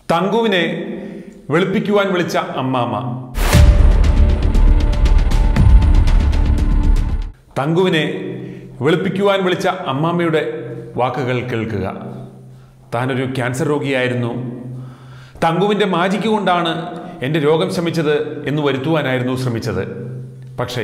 തങ്കുവിനെ വെളുപ്പിക്കുവാൻ വിളിച്ച അമ്മാമ്മ തങ്കുവിനെ വെളുപ്പിക്കുവാൻ വിളിച്ച അമ്മാമ്മയുടെ വാക്കുകൾ കേൾക്കുക താനൊരു ക്യാൻസർ രോഗിയായിരുന്നു തങ്കുവിൻ്റെ മാജിക്ക് കൊണ്ടാണ് എൻ്റെ രോഗം ശമിച്ചത് എന്ന് വരുത്തുവാനായിരുന്നു ശ്രമിച്ചത് പക്ഷേ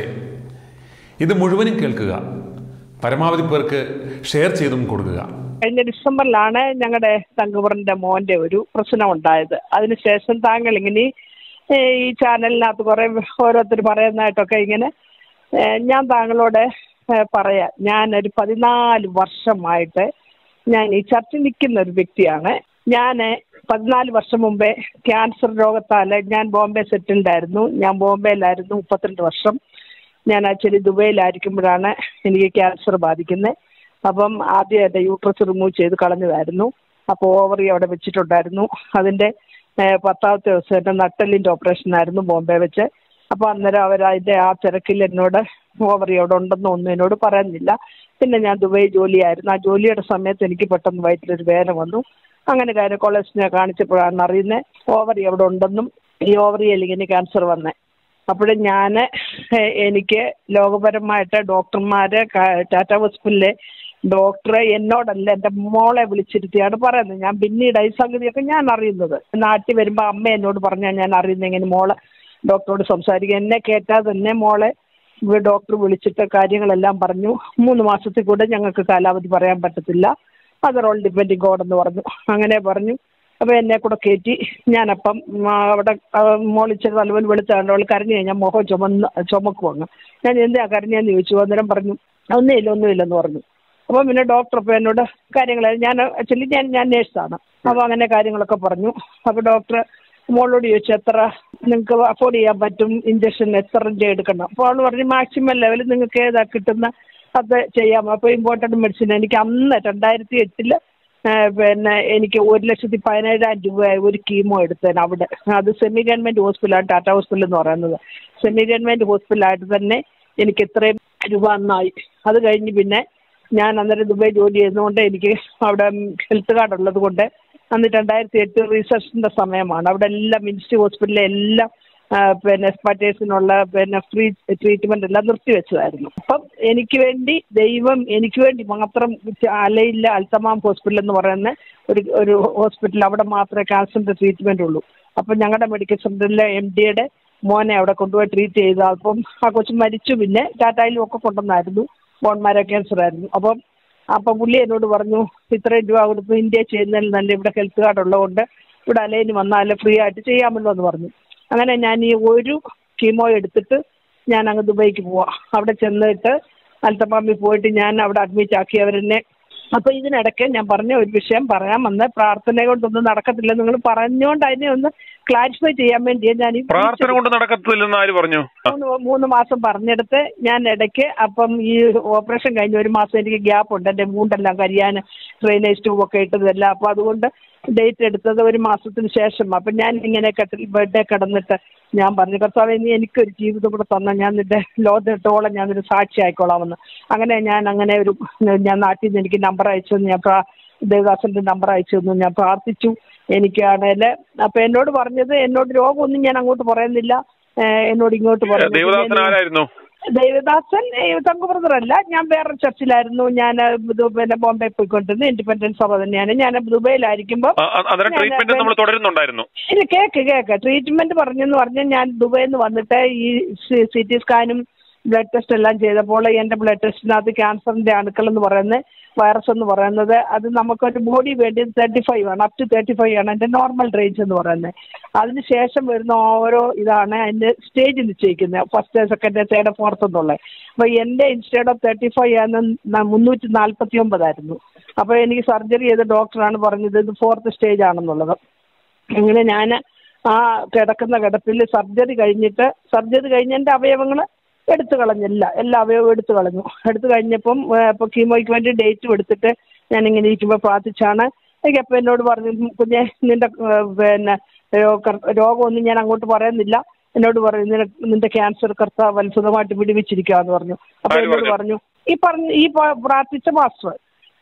ഇത് മുഴുവനും കേൾക്കുക പരമാവധി പേർക്ക് ഷെയർ ചെയ്തും കൊടുക്കുക കഴിഞ്ഞ ഡിസംബറിലാണ് ഞങ്ങളുടെ തങ്കുപുറിന്റെ മോന്റെ ഒരു പ്രശ്നം ഉണ്ടായത് അതിനുശേഷം താങ്കൾ ഇങ്ങനെ ഏ, ഈ ചാനലിനകത്ത് കുറെ ഓരോരുത്തർ പറയുന്നതായിട്ടൊക്കെ ഇങ്ങനെ ഏ, ഞാൻ താങ്കളോട് ഏ, പറയാം ഞാനൊരു പതിനാല് വർഷമായിട്ട് ഞാൻ ഈ ചർച്ച നിൽക്കുന്ന ഒരു വ്യക്തിയാണ് ഞാൻ പതിനാല് വർഷം മുമ്പേ ക്യാൻസർ രോഗത്താൽ ഞാൻ ബോംബെ സെറ്റിൽഡ് ആയിരുന്നു ഞാൻ ബോംബെയിലായിരുന്നു മുപ്പത്തിരണ്ട് വർഷം ഞാൻ ആക്ച്വലി ദുബൈയിലായിരിക്കുമ്പോഴാണ് എനിക്ക് ക്യാൻസർ ബാധിക്കുന്നത് അപ്പം ആദ്യം എൻ്റെ യൂട്രസ് റിമൂവ് ചെയ്ത് കളഞ്ഞതായിരുന്നു അപ്പോൾ ഓവറി അവിടെ വെച്ചിട്ടുണ്ടായിരുന്നു അതിൻ്റെ ഏഹ്, പത്താമത്തെ ദിവസം എൻ്റെ നട്ടലിൻ്റെ ഓപ്പറേഷൻ ആയിരുന്നു ബോംബെ വെച്ച് അപ്പോൾ അന്നേരം അവർ അതിൻ്റെ ആ തിരക്കിൽ എന്നോട് ഓവറി അവിടെ ഉണ്ടെന്ന് ഒന്നും എന്നോട് പറയുന്നില്ല പിന്നെ ഞാൻ ദുബൈ ജോലിയായിരുന്നു ആ ജോലിയുടെ സമയത്ത് എനിക്ക് പെട്ടെന്ന് വയറ്റിലൊരു വേദന വന്നു അങ്ങനെ ഗൈനക്കോളജിസ്റ്റിനെ കാണിച്ചപ്പോഴാണ് അറിയുന്നത് ഓവറി അവിടെ ഉണ്ടെന്നും ഈ ഓവറിയിൽ ഇങ്ങനെ ക്യാൻസർ വന്നേ അപ്പോഴും ഞാൻ എനിക്ക് ലോകപരമായിട്ട് ഡോക്ടർമാര് ക- ടാറ്റ ഹോസ്പിറ്റലിലെ ഡോക്ടറെ എന്നോടല്ല എൻ്റെ മോളെ വിളിച്ചിരുത്തിയാണ് പറയുന്നത് ഞാൻ പിന്നീട് ഈ സംഗതിയൊക്കെ ഞാൻ അറിയുന്നത് നാട്ടിൽ വരുമ്പോൾ അമ്മ എന്നോട് പറഞ്ഞാൽ ഞാൻ അറിയുന്നത് ഇങ്ങനെ മോളെ ഡോക്ടറോട് സംസാരിക്കുക എന്നെ കേട്ടാൽ തന്നെ മോളെ വി- ഡോക്ടർ വിളിച്ചിട്ട് കാര്യങ്ങളെല്ലാം പറഞ്ഞു മൂന്ന് മാസത്തിൽ കൂടെ ഞങ്ങൾക്ക് കാലാവധി പറയാൻ പറ്റത്തില്ല അതർ ഓൾ ഡിപ്പെൻഡിങ് ഗോഡ് എന്ന് പറഞ്ഞു അങ്ങനെ പറഞ്ഞു അപ്പോൾ എന്നെ കൂടെ കയറ്റി ഞാനപ്പം ഉം, ആ, അവിടെ മോളിച്ചത് നല്ലപോലെ വെളുത്താണ്ട് അവൾ കരഞ്ഞു കഴിഞ്ഞാൽ മുഖം ചുമന്ന് ചുമക്കും അങ്ങ് ഞാൻ എന്താ കരഞ്ഞെന്ന് ചോദിച്ചു അന്നേരം പറഞ്ഞു ഒന്നുമില്ല ഒന്നുമില്ലെന്ന് പറഞ്ഞു അപ്പം പിന്നെ ഡോക്ടർ അപ്പോൾ എന്നോട് കാര്യങ്ങൾ ഞാൻ ആക്ച്വലി ഞാൻ ഞാൻ നേഴ്സാണ് അപ്പോൾ അങ്ങനെ കാര്യങ്ങളൊക്കെ പറഞ്ഞു അപ്പോൾ ഡോക്ടർ മോളോട് ചോദിച്ചു എത്ര നിങ്ങൾക്ക് അഫോർഡ് ചെയ്യാൻ പറ്റും ഇഞ്ചക്ഷൻ എത്ര എടുക്കണം അപ്പോൾ അവൾ പറഞ്ഞു മാക്സിമം ലെവൽ നിങ്ങൾക്ക് ഏതാ കിട്ടുന്ന അത് ചെയ്യാം അപ്പോൾ ഇമ്പോർട്ടൻറ്റ് മെഡിസിൻ എനിക്ക് അന്ന് രണ്ടായിരത്തി എട്ടില് പിന്നെ എനിക്ക് ഒരു ലക്ഷത്തി പതിനേഴായിരം രൂപ ഒരു കീമോ എടുത്തതിന് അവിടെ അത് സെമി ഗവൺമെൻറ് ഹോസ്പിറ്റലാണ് ടാറ്റ ഹോസ്പിറ്റൽ എന്ന് പറയുന്നത് സെമി ഗവൺമെൻറ് ഹോസ്പിറ്റലായിട്ട് തന്നെ എനിക്ക് ഇത്രയും രൂപ അന്നായി അത് കഴിഞ്ഞ് പിന്നെ ഞാൻ അന്നേരം ദുബായ് ജോലി ചെയ്യുന്നതുകൊണ്ട് എനിക്ക് അവിടെ ഹെൽത്ത് കാർഡ് ഉള്ളത് കൊണ്ട് അന്ന് രണ്ടായിരത്തി എട്ട് റിസർച്ചിൻ്റെ സമയമാണ് അവിടെ എല്ലാം മിനിസ്ട്രി ഹോസ്പിറ്റലിലെ എല്ലാം ആ, പിന്നെ സ്പാറ്റേഴ്സിനുള്ള പിന്നെ ഫ്രീ ട്രീറ്റ്മെന്റ് എല്ലാം നിർത്തിവെച്ചതായിരുന്നു അപ്പം എനിക്ക് വേണ്ടി ദൈവം എനിക്ക് വേണ്ടി മാത്രം അലയില്ല അൽത്തമാം ഹോസ്പിറ്റൽ എന്ന് പറയുന്ന ഒരു ഒരു ഹോസ്പിറ്റൽ അവിടെ മാത്രമേ ക്യാൻസറിന്റെ ട്രീറ്റ്മെന്റ് ഉള്ളൂ അപ്പം ഞങ്ങളുടെ മെഡിക്കൽ സെന്ററിലെ എം ഡിയുടെ മോനെ അവിടെ കൊണ്ടുപോയി ട്രീറ്റ് ചെയ്തു അപ്പം ആ കൊച്ചു മരിച്ചു പിന്നെ ടാറ്റായിലും ഒക്കെ കൊണ്ടുവന്നായിരുന്നു ബോൺമാരോ ക്യാൻസർ ആയിരുന്നു അപ്പം അപ്പം പുള്ളി എന്നോട് പറഞ്ഞു ഇത്രയും രൂപ കൊടുത്ത് ഇന്ത്യ ചെയ്യുന്നതിൽ നല്ല ഇവിടെ ഹെൽത്ത് കാർഡ് ഉള്ളതുകൊണ്ട് ഇവിടെ അലയിന് വന്നാൽ ഫ്രീ ആയിട്ട് ചെയ്യാമല്ലോ എന്ന് പറഞ്ഞു അങ്ങനെ ഞാൻ ഈ ഒരു കീമോ എടുത്തിട്ട് ഞാൻ അങ്ങ് ദുബൈക്ക് പോവാം അവിടെ ചെന്നിട്ട് അൽത്തമാമിൽ പോയിട്ട് ഞാൻ അവിടെ അഡ്മിറ്റ് ആക്കി അവരെന്നെ അപ്പോൾ ഇതിനിടയ്ക്ക് ഞാൻ പറഞ്ഞ ഒരു വിഷയം പറയാൻ വന്ന് പ്രാർത്ഥന കൊണ്ടൊന്നും നടക്കത്തില്ല നിങ്ങൾ പറഞ്ഞുകൊണ്ട് അതിനെ ഒന്ന് ക്ലാരിഫൈ ചെയ്യാൻ വേണ്ടിയാണ് ഞാൻ ഈ പ്രാർത്ഥന കൊണ്ട് നടക്കത്തില്ലെന്ന് ആര് പറഞ്ഞു മൂന്ന് മൂന്ന് മാസം പറഞ്ഞെടുത്ത് ഞാൻ ഇടയ്ക്ക് അപ്പം ഈ ഓപ്പറേഷൻ കഴിഞ്ഞ ഒരു മാസം എനിക്ക് ഗ്യാപ്പ് ഉണ്ട് എൻ്റെ മൂണ്ടെല്ലാം കരിയാൻ ഡ്രെയിനേജ് ട്യൂബൊക്കെ ഇട്ടതെല്ലാം അപ്പോൾ അതുകൊണ്ട് ഡേറ്റ് എടുത്തത് ഒരു മാസത്തിന് ശേഷം അപ്പം ഞാൻ ഇങ്ങനെ കട്ടിൽ ബെഡേ കിടന്നിട്ട് ഞാൻ പറഞ്ഞു കർത്താവെ നീ എനിക്കൊരു ജീവിതം കൂടെ തന്നാൽ ഞാൻ നിന്റെ ലോകത്തോളം ഞാൻ നിന്റെ സാക്ഷി ആയിക്കോളാമെന്ന് അങ്ങനെ ഞാൻ അങ്ങനെ ഒരു ഞാൻ നാട്ടിൽ നിന്ന് എനിക്ക് നമ്പർ അയച്ചു തന്നു. ഞാൻ പ്രാ- ദേവദാസന്റെ നമ്പർ അയച്ചു തന്നു ഞാൻ പ്രാർത്ഥിച്ചു എനിക്കാണേൽ അപ്പൊ എന്നോട് പറഞ്ഞത് എന്നോട് രോഗമൊന്നും ഞാൻ അങ്ങോട്ട് പറയുന്നില്ല ഏഹ് എന്നോട് ഇങ്ങോട്ട് പറഞ്ഞു ദേവദാസൻ പിന്നെ ആരായിരുന്നു ദേവദാസൻ തങ്കു ബ്രദറല്ല ഞാൻ വേറൊരു ചർച്ചിലായിരുന്നു ഞാൻ ഇത് പിന്നെ ബോംബെ പോയിക്കൊണ്ടിരുന്നു ഇൻഡിപെൻഡൻസ് സഭ തന്നെയാണ് ഞാൻ ദുബൈയിലായിരിക്കുമ്പോൾ ആ, ആ, അന്നേരം ഞാൻ- ട്രീറ്റ്മെന്റ് നമ്മൾ തുടരുന്നുണ്ടായിരുന്നു ഇല്ല കേക്ക് കേക്ക് ട്രീറ്റ്മെന്റ് പറഞ്ഞെന്ന് പറഞ്ഞാൽ ഞാൻ ദുബൈയിൽ നിന്ന് വന്നിട്ട് ഈ സി ടി സ്കാനും ബ്ലഡ് ടെസ്റ്റ് എല്ലാം ചെയ്തപ്പോൾ എൻ്റെ ബ്ലഡ് ടെസ്റ്റിനകത്ത് ക്യാൻസറിന്റെ അണുക്കൾ എന്ന് പറയുന്നത് വൈറസ് എന്ന് പറയുന്നത് അത് നമുക്കൊരു ബോഡി വേണ്ടി തേർട്ടി ഫൈവ് ആണ് അപ് ടു തേർട്ടി ഫൈവ് ആണ് എൻ്റെ നോർമൽ റേഞ്ച് എന്ന് പറയുന്നത് അതിന് ശേഷം വരുന്ന ഓരോ ഇതാണ് അതിൻ്റെ സ്റ്റേജ് നിശ്ചയിക്കുന്നത് ഫസ്റ്റ് സെക്കൻഡ് തേർഡ് ഫോർത്ത് എന്നുള്ളത് അപ്പോൾ എൻ്റെ ഇൻസ്റ്റേഡ് ഓഫ് തേർട്ടി ഫൈവ് ആണ് ന- മുന്നൂറ്റി നാൽപ്പത്തി ഒമ്പതായിരുന്നു അപ്പോൾ എനിക്ക് സർജറി ചെയ്ത ഡോക്ടറാണ് പറഞ്ഞത് ഇത് ഫോർത്ത് സ്റ്റേജ് ആണെന്നുള്ളത് അങ്ങനെ ഞാൻ ആ കിടക്കുന്ന കിടപ്പിൽ സർജറി കഴിഞ്ഞിട്ട് സർജറി കഴിഞ്ഞ എൻ്റെ അവയവങ്ങൾ എടുത്തു കളഞ്ഞില്ല എല്ലാ അവയവവും എടുത്തു കളഞ്ഞു എടുത്തു കഴിഞ്ഞപ്പം ഇപ്പോൾ കീമോയ്ക്ക് വേണ്ടി ഡേറ്റും എടുത്തിട്ട് ഞാൻ ഇങ്ങനെ ഇരിക്കുമ്പോൾ പ്രാർത്ഥിച്ചാണ് എനിക്ക് അപ്പം എന്നോട് പറഞ്ഞു "ഉം, കുഞ്ഞെ നിന്റെ ഏഹ്, പിന്നെ രോ- കർ- രോഗമൊന്നും ഞാൻ അങ്ങോട്ട് പറയുന്നില്ല എന്നോട് പറഞ്ഞു നിന നിന്റെ ക്യാൻസർ കർത്താവ് അത്ഭുതമായിട്ട് പിടിവിച്ചിരിക്കാന്ന് പറഞ്ഞു അപ്പൊ ആര് എന്നോട് പറഞ്ഞു? പറഞ്ഞു ഈ പറഞ്ഞ ഈ പ- പ്രാർത്ഥിച്ച മാസ്റ്റർ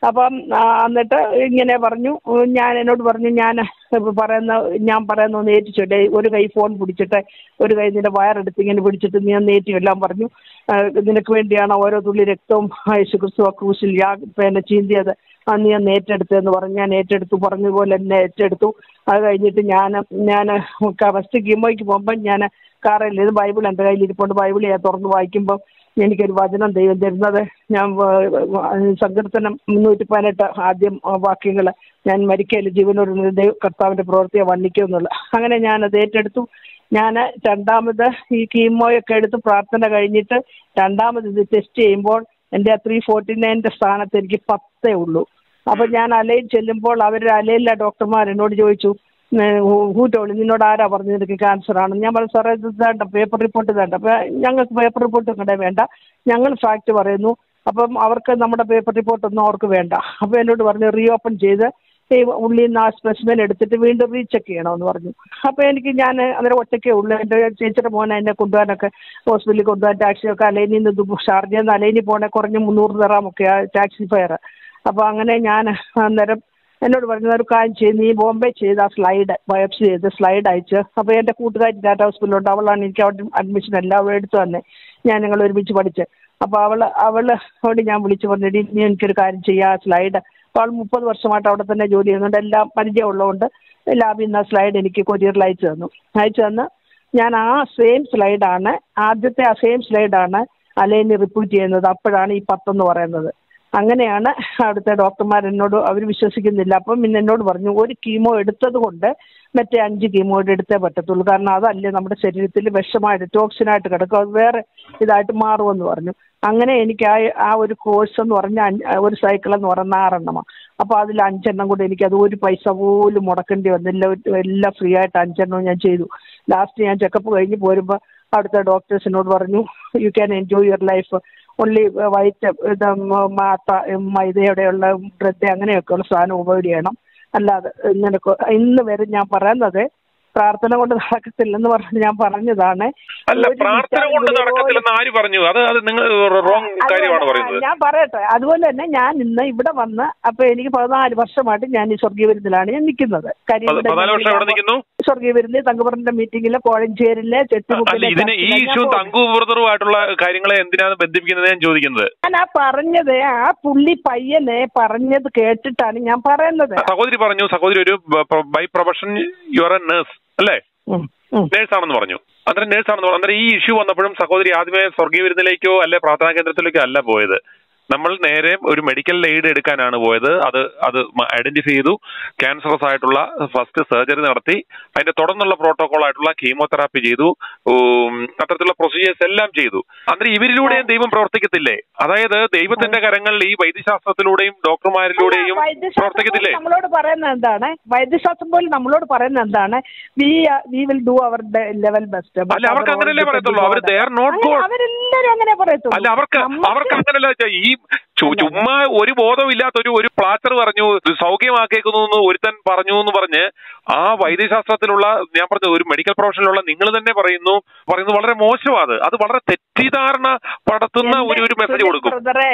അപ്പം ആ, എന്നിട്ട് ഇങ്ങനെ പറഞ്ഞു ഉം, ഞാൻ എന്നോട് പറഞ്ഞു ഞാൻ പറയുന്ന ഞാൻ പറയുന്ന ഒന്ന് ഏറ്റിച്ചോട്ടെ ഒരു കൈ ഫോൺ പിടിച്ചിട്ട് ഒരു കൈ നിന്റെ വയറെടുത്ത് ഇങ്ങനെ പിടിച്ചിട്ട് നീ ഒന്ന് ഏറ്റി എല്ലാം പറഞ്ഞു ആ, നിനക്ക് വേണ്ടിയാണ് ഓരോ തുള്ളി രക്തവും യേശു ക്രിസ്തു ആ ക്രൂശിൽ യാ പിന്നെ ചീന്തിയത് ആ നീ ഒന്ന് ഏറ്റെടുത്തെന്ന് പറഞ്ഞു ഞാൻ ഏറ്റെടുത്തു പറഞ്ഞതുപോലെ എന്നെ ഏറ്റെടുത്തു അത് കഴിഞ്ഞിട്ട് ഞാൻ ഞാൻ ഫസ്റ്റ് കീമോയ്ക്ക് പോകുമ്പോൾ ഞാൻ കാറിൽ ഇത് ബൈബിൾ എൻ്റെ കയ്യിൽ ഇരിപ്പുണ്ട് ബൈബിൾ ഞാൻ തുറന്ന് വായിക്കുമ്പോൾ എനിക്കൊരു വചനം ദൈവം തരുന്നത് ഞാൻ വ- സങ്കീർത്തനം മുന്നൂറ്റി പതിനെട്ട് ആദ്യം വാക്യങ്ങൾ ഞാൻ മരിക്കയിൽ ജീവനോട് ദൈവ കർത്താവിൻ്റെ പ്രവൃത്തിയെ വന്നിക്കും എന്നുള്ള അങ്ങനെ ഞാനത് ഏറ്റെടുത്തു ഞാൻ രണ്ടാമത് ഈ കീമോയൊക്കെ എടുത്ത് പ്രാർത്ഥന കഴിഞ്ഞിട്ട് രണ്ടാമത് ഇത് ടെസ്റ്റ് ചെയ്യുമ്പോൾ എൻ്റെ ത്രീ ഫോർട്ടി നയൻ്റെ സ്ഥാനത്ത് എനിക്ക് പത്തേ ഉള്ളൂ അപ്പോൾ ഞാൻ അലയിൽ ചെല്ലുമ്പോൾ അവർ അലയിലെ ഡോക്ടർമാർ എന്നോട് ചോദിച്ചു ഹൂറ്റോളി നിന്നോട് ആരാ പറഞ്ഞു നിനക്ക് ക്യാൻസർ ആണ് ഞാൻ പറഞ്ഞു സാറേ ഇത് വേണ്ട പേപ്പർ റിപ്പോർട്ട് വേണ്ട അപ്പോൾ ഞങ്ങൾക്ക് പേപ്പർ റിപ്പോർട്ട് കണ്ടേ വേണ്ട ഞങ്ങൾ ഫാക്ട് പറയുന്നു അപ്പം അവർക്ക് നമ്മുടെ പേപ്പർ റിപ്പോർട്ടൊന്നും അവർക്ക് വേണ്ട അപ്പോൾ എന്നോട് പറഞ്ഞു റീ ഓപ്പൺ ചെയ്ത് ഈ ഉള്ളിൽ നിന്ന് ആ സ്പെസിമെൻ എടുത്തിട്ട് വീണ്ടും റീചെക്ക് ചെയ്യണമെന്ന് പറഞ്ഞു അപ്പോൾ എനിക്ക് ഞാൻ അന്നേരം ഒറ്റയ്ക്കേ ഉള്ളൂ എൻ്റെ ചേച്ചിയുടെ മോനെ എന്നെ കൊണ്ടുപോകാനൊക്കെ ഹോസ്പിറ്റലിൽ കൊണ്ടുപോകാൻ ടാക്സിയൊക്കെ അലൈനിൽ നിന്ന് ഷാർജയിൽ നിന്ന് അലൈനിൽ പോകണേ കുറഞ്ഞ മുന്നൂറ് തറാമൊക്കെയാ ടാക്സി ഫെയർ അപ്പോൾ അങ്ങനെ ഞാൻ അന്നേരം എന്നോട് പറഞ്ഞു ഒരു കാര്യം ചെയ്ത് നീ ബോംബെ ചെയ്ത് ആ സ്ലൈഡ് ബയോപ്സി ചെയ്ത് സ്ലൈഡ് അയച്ച് അപ്പോൾ എൻ്റെ കൂട്ടുകാരി ഡാറ്റ ഹോസ്പിറ്റലുണ്ട് അവളാണ് എനിക്ക് അവിടെ അഡ്മിഷൻ എല്ലാം അവൾ എടുത്തു തന്നെ ഞാൻ ഞങ്ങൾ ഒരുമിച്ച് പഠിച്ച് അപ്പോൾ അവൾ അവൾ അവളോട് ഞാൻ വിളിച്ചു പറഞ്ഞിട്ട് നീ എനിക്കൊരു കാര്യം ചെയ്യാം ആ സ്ലൈഡ് അപ്പോൾ അവൾ മുപ്പത് വർഷമായിട്ട് അവിടെ തന്നെ ജോലി ചെയ്യുന്നുണ്ട് എല്ലാം പരിചയമുള്ളതുകൊണ്ട് ലാബിൽ നിന്ന് ആ സ്ലൈഡ് എനിക്ക് കൊറിയറിൽ അയച്ചു തന്നു അയച്ചു തന്ന് ഞാൻ ആ സെയിം സ്ലൈഡാണ് ആദ്യത്തെ ആ സെയിം സ്ലൈഡാണ് അലൈനി റിപ്പീറ്റ് ചെയ്യുന്നത് അപ്പോഴാണ് ഈ പത്തെന്ന് പറയുന്നത് അങ്ങനെയാണ് അവിടുത്തെ ഡോക്ടർമാർ എന്നോട് അവർ വിശ്വസിക്കുന്നില്ല അപ്പം പിന്നെ എന്നോട് പറഞ്ഞു ഒരു കീമോ എടുത്തത് കൊണ്ട് മറ്റേ അഞ്ച് കീമോ എടുത്തേ പറ്റത്തുള്ളൂ കാരണം അതല്ലേ നമ്മുടെ ശരീരത്തിൽ വിഷമായിട്ട് ടോക്സിനായിട്ട് കിടക്കും അത് വേറെ ഇതായിട്ട് മാറുമെന്ന് പറഞ്ഞു അങ്ങനെ എനിക്ക് ആ ആ ഒരു കോഴ്സ് എന്ന് പറഞ്ഞാൽ അഞ്ച് ഒരു സൈക്കിൾ എന്ന് പറഞ്ഞാൽ ആറെണ്ണമാണ് അപ്പോൾ അതിൽ അഞ്ചെണ്ണം കൂടെ എനിക്ക് അത് ഒരു പൈസ പോലും മുടക്കേണ്ടി വന്നില്ല ഒരു- എല്ലാം ഫ്രീ ആയിട്ട് അഞ്ചെണ്ണവും ഞാൻ ചെയ്തു ലാസ്റ്റ് ഞാൻ ചെക്കപ്പ് കഴിഞ്ഞ് പോരുമ്പോൾ അവിടുത്തെ ഡോക്ടേഴ്സിനോട് പറഞ്ഞു you can enjoy your life only white ഇത് മ- മാത്ത മൈദയുടെയുള്ള ബ്രെഡ് അങ്ങനെയൊക്കെയുള്ള സാധനം അവോയ്ഡ് ചെയ്യണം അല്ലാതെ ഇങ്ങനെ കൊ- ഇന്ന് വരെ ഞാൻ പറയുന്നത് പ്രാർത്ഥന കൊണ്ട് നടക്കത്തില്ലെന്ന് പറഞ്ഞ് ഞാൻ പറഞ്ഞതാണ് അല്ല ഒരു പ്രാർത്ഥന വിറ്റാമിൻ കൊണ്ട് പോലും- നടക്കത്തില്ലെന്ന് ആര് പറഞ്ഞു അത് അത് നിങ്ങൾ റോങ് കാര്യമാണ് അതുപോലെ, പറയുന്നത് ഞാൻ പറയട്ടെ അതുപോലെ തന്നെ ഞാൻ ഇന്ന് ഇവിടെ വന്ന് അപ്പൊ എനിക്ക് പതിനാല് വർഷമായിട്ട് ഞാൻ ഈ സ്വർഗീയ വിരുന്നിലാണ് ഞാൻ നിൽക്കുന്നത് കാര്യം പത്- ഇവിടെ പതിനാല് വർഷം എവിടെ നിൽക്കുന്നു സ്വർഗീയ വിരുന്ന് തങ്കപ്പറന്റെ മീറ്റിംഗില് കോഴഞ്ചേരിലെ അല്ല ചെട്ടുമുക്കിലെ ഇതിന് ഈ ചർച്ചിലെ ഞാൻ ഇഷ്യൂ പോകും. തങ്കു ബ്രദറുമായിട്ടുള്ള കാര്യങ്ങളെ എന്തിനാണ് ബന്ധിപ്പിക്കുന്നത് ഞാൻ ചോദിക്കുന്നത് ഞാൻ ആ പറഞ്ഞത് ആ പുള്ളി പയ്യനെ പറഞ്ഞത് കേട്ടിട്ടാണ് ഞാൻ പറയുന്നത് സഹോദരി പറഞ്ഞു സഹോദരി ഒരു by profession you are a nurse അല്ലേ ഉം, ഉം. നേഴ്സ് ആണെന്ന് പറഞ്ഞു അന്നേരം നേഴ്സ് ആണെന്ന് പറഞ്ഞു അന്നേരം ഈ ഇഷ്യൂ വന്നപ്പോഴും സഹോദരി ആദ്യമേ സ്വർഗീയ വിരുന്നിലേക്കോ അല്ലെ പ്രാർത്ഥനാ കേന്ദ്രത്തിലേക്കോ അല്ല പോയത് നമ്മൾ നേരെ ഒരു മെഡിക്കൽ എയ്ഡ് എടുക്കാനാണ് പോയത് അത് അത് ഐഡന്റിഫൈ ചെയ്തു ക്യാൻസറസ് ആയിട്ടുള്ള ഫസ്റ്റ് സർജറി നടത്തി അതിന്റെ തുടർന്നുള്ള പ്രോട്ടോകോൾ ആയിട്ടുള്ള കീമോതെറാപ്പി ചെയ്തു ഉം, അത്തരത്തിലുള്ള പ്രൊസീജിയേഴ്സ് എല്ലാം ചെയ്തു അന്നേരം ഇവരിലൂടെയും ദൈവം പ്രവർത്തിക്കത്തില്ലേ അതായത് ദൈവത്തിന്റെ കരങ്ങളിൽ ഈ വൈദ്യശാസ്ത്രത്തിലൂടെയും ഡോക്ടർമാരിലൂടെയും വൈദ്യശാസ്ത്രം പ്രവർത്തിക്കത്തില്ലേ പോലും നമ്മളോട് പറയുന്നത് എന്താണ് വൈദ്യശാസ്ത്രം പോലും നമ്മളോട് പറയുന്നത് എന്താണ് we we will do our level best അല്ല, അവർക്ക് അങ്ങനെയല്ലേ പറയത്തുള്ളൂ. അവര് they are not God. അവരെല്ലാരും അങ്ങനെ പറയത്തുള്ളൂ അല്ല അവർക്ക് നമുക്ക് അവർക്ക് അങ്ങനല്ല വെച്ചാ ഈ ചു- ചുമ്മാ ഒരു ബോധമില്ലാത്ത ഒരു ഒരു പ്ലാസ്റ്റർ പറഞ്ഞു ഇത് സൗഖ്യമാക്കിയേക്കുന്നു എന്ന് ഒരുത്തൻ പറഞ്ഞു എന്ന് പറഞ്ഞ് ആ വൈദ്യശാസ്ത്രത്തിലുള്ള ഞാൻ പറഞ്ഞ ഒരു മെഡിക്കൽ പ്രൊഫഷനിലുള്ള നിങ്ങൾ തന്നെ പറയുന്നു പറയുന്നത് വളരെ മോശമാണ് അത് അത് വളരെ തെറ്റിദ്ധാരണ പടത്തുന്ന ഒരു ഒരു മെസ്സേജ് കൊടുക്കും ബ്രദറെ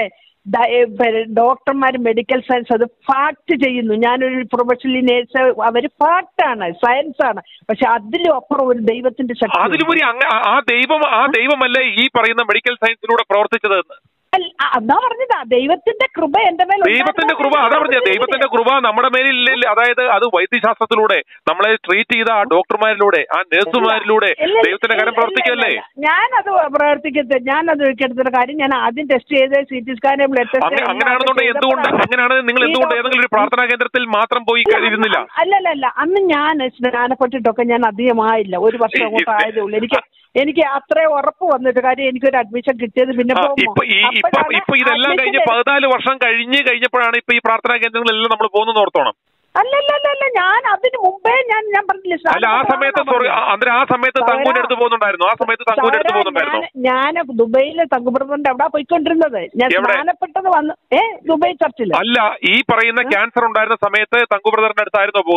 ഡോക്ടർമാർ മെഡിക്കൽ സയൻസ് അത് ഫാക്ട് ചെയ്യുന്നു ഞാനൊരു പ്രൊഫഷണലി നേഴ്സ് അവര് ഫാക്റ്റാണ് സയൻസ് ആണ് പക്ഷെ അതിലും അപ്പുറം ഒരു ദൈവത്തിന്റെ ശക്തി അതിലുപരി അങ്ങ ആ- ആ ദൈവം ആ ദൈവമല്ലേ ഈ പറയുന്ന മെഡിക്കൽ സയൻസിലൂടെ പ്രവർത്തിച്ചത് അല്ല, അതാ പറഞ്ഞതാ ദൈവത്തിന്റെ കൃപ എന്റെ മേൽ ദൈവത്തിന്റെ കൃപ അതാ പറഞ്ഞ ദൈവത്തിന്റെ കൃപ നമ്മുടെ മേലിൽ ഇല്ല. അതായത് അത് വൈദ്യശാസ്ത്രത്തിലൂടെ നമ്മളെ ട്രീറ്റ് ചെയ്ത ആ ഡോക്ടർമാരിലൂടെ ആ നഴ്സുമാരിലൂടെ ഇല്ല, ദൈവത്തിന്റെ കാര്യം ഇല്ല, പ്രവർത്തിക്കല്ലേ ഇല്ല, ഇല്ല. ഞാനത് പ്രവർത്തിക്കത്തെ ഞാനത് എടുത്തൊരു കാര്യം ഞാൻ ആദ്യം ടെസ്റ്റ് ചെയ്ത് സി ടി സ്കാനും ബ്ലഡ് ടെസ്റ്റ് അങ്ങ- അങ്ങനെയാണെന്നുണ്ടെങ്കിൽ എന്തുകൊണ്ട് അങ്ങനെയാണ് നിങ്ങൾ എന്തുകൊണ്ട് ഏതെങ്കിലും ഒരു പ്രാർത്ഥനാ കേന്ദ്രത്തിൽ മാത്രം പോയി ഇരുന്നില്ല അല്ലല്ല അല്ല അന്ന് ഞാൻ സ്നാനപ്പെട്ടിട്ടൊക്കെ ഞാൻ അധികമായില്ല ഒരു വർഷം അങ്ങോട്ട് ആയതേ ഉള്ളൂ എനിക്ക് എനിക്ക് അത്ര ഉറപ്പ് വന്നിട്ട് കാര്യം എനിക്കൊരു അഡ്മിഷൻ കിട്ടിയത് പിന്നെ ആ, പോകുമ്പോ. ഇപ്പൊ ഈ ഇപ്പൊ അപ്പോഴാണ് ഇപ്പൊ ഇതെല്ലാം admission കഴിഞ്ഞ് പതിനാല് വർഷം കഴിഞ്ഞ് കഴിഞ്ഞപ്പോഴാണ് ഇപ്പൊ ഈ പ്രാർത്ഥനാ കേന്ദ്രങ്ങളെല്ലാം നമ്മൾ പോകുന്നത് ഓർത്തോണം അല്ലല്ലല്ല ഞാൻ അതിന് മുമ്പേ ഞാൻ ഞാൻ പറഞ്ഞില്ലേ അല്ല ആ സമയത്ത് സ്വർഗ- ആ- അന്നേരം ആ സമയത്ത് തങ്കൂന്റെ അടുത്ത് പോകുന്നുണ്ടായിരുന്നു ആ സമയത്ത് തങ്കൂന്റെ അടുത്ത് പോകുന്നുണ്ടായിരുന്നു ഞാൻ ദുബൈയിലെ തങ്കുപ്രഭുവിന്റെ അവിടെ പോയിക്കൊണ്ടിരുന്നത് ഞാൻ എവിടെ? സ്നാനപ്പെട്ടത് വന്ന് ഏ ദുബൈ ചർച്ചില് അല്ല ഈ പറയുന്ന ക്യാൻസർ ഉണ്ടായിരുന്ന സമയത്ത് തങ്കു ബ്രദറിന്റെ അടുത്തായിരുന്നോ പോകുന്നത്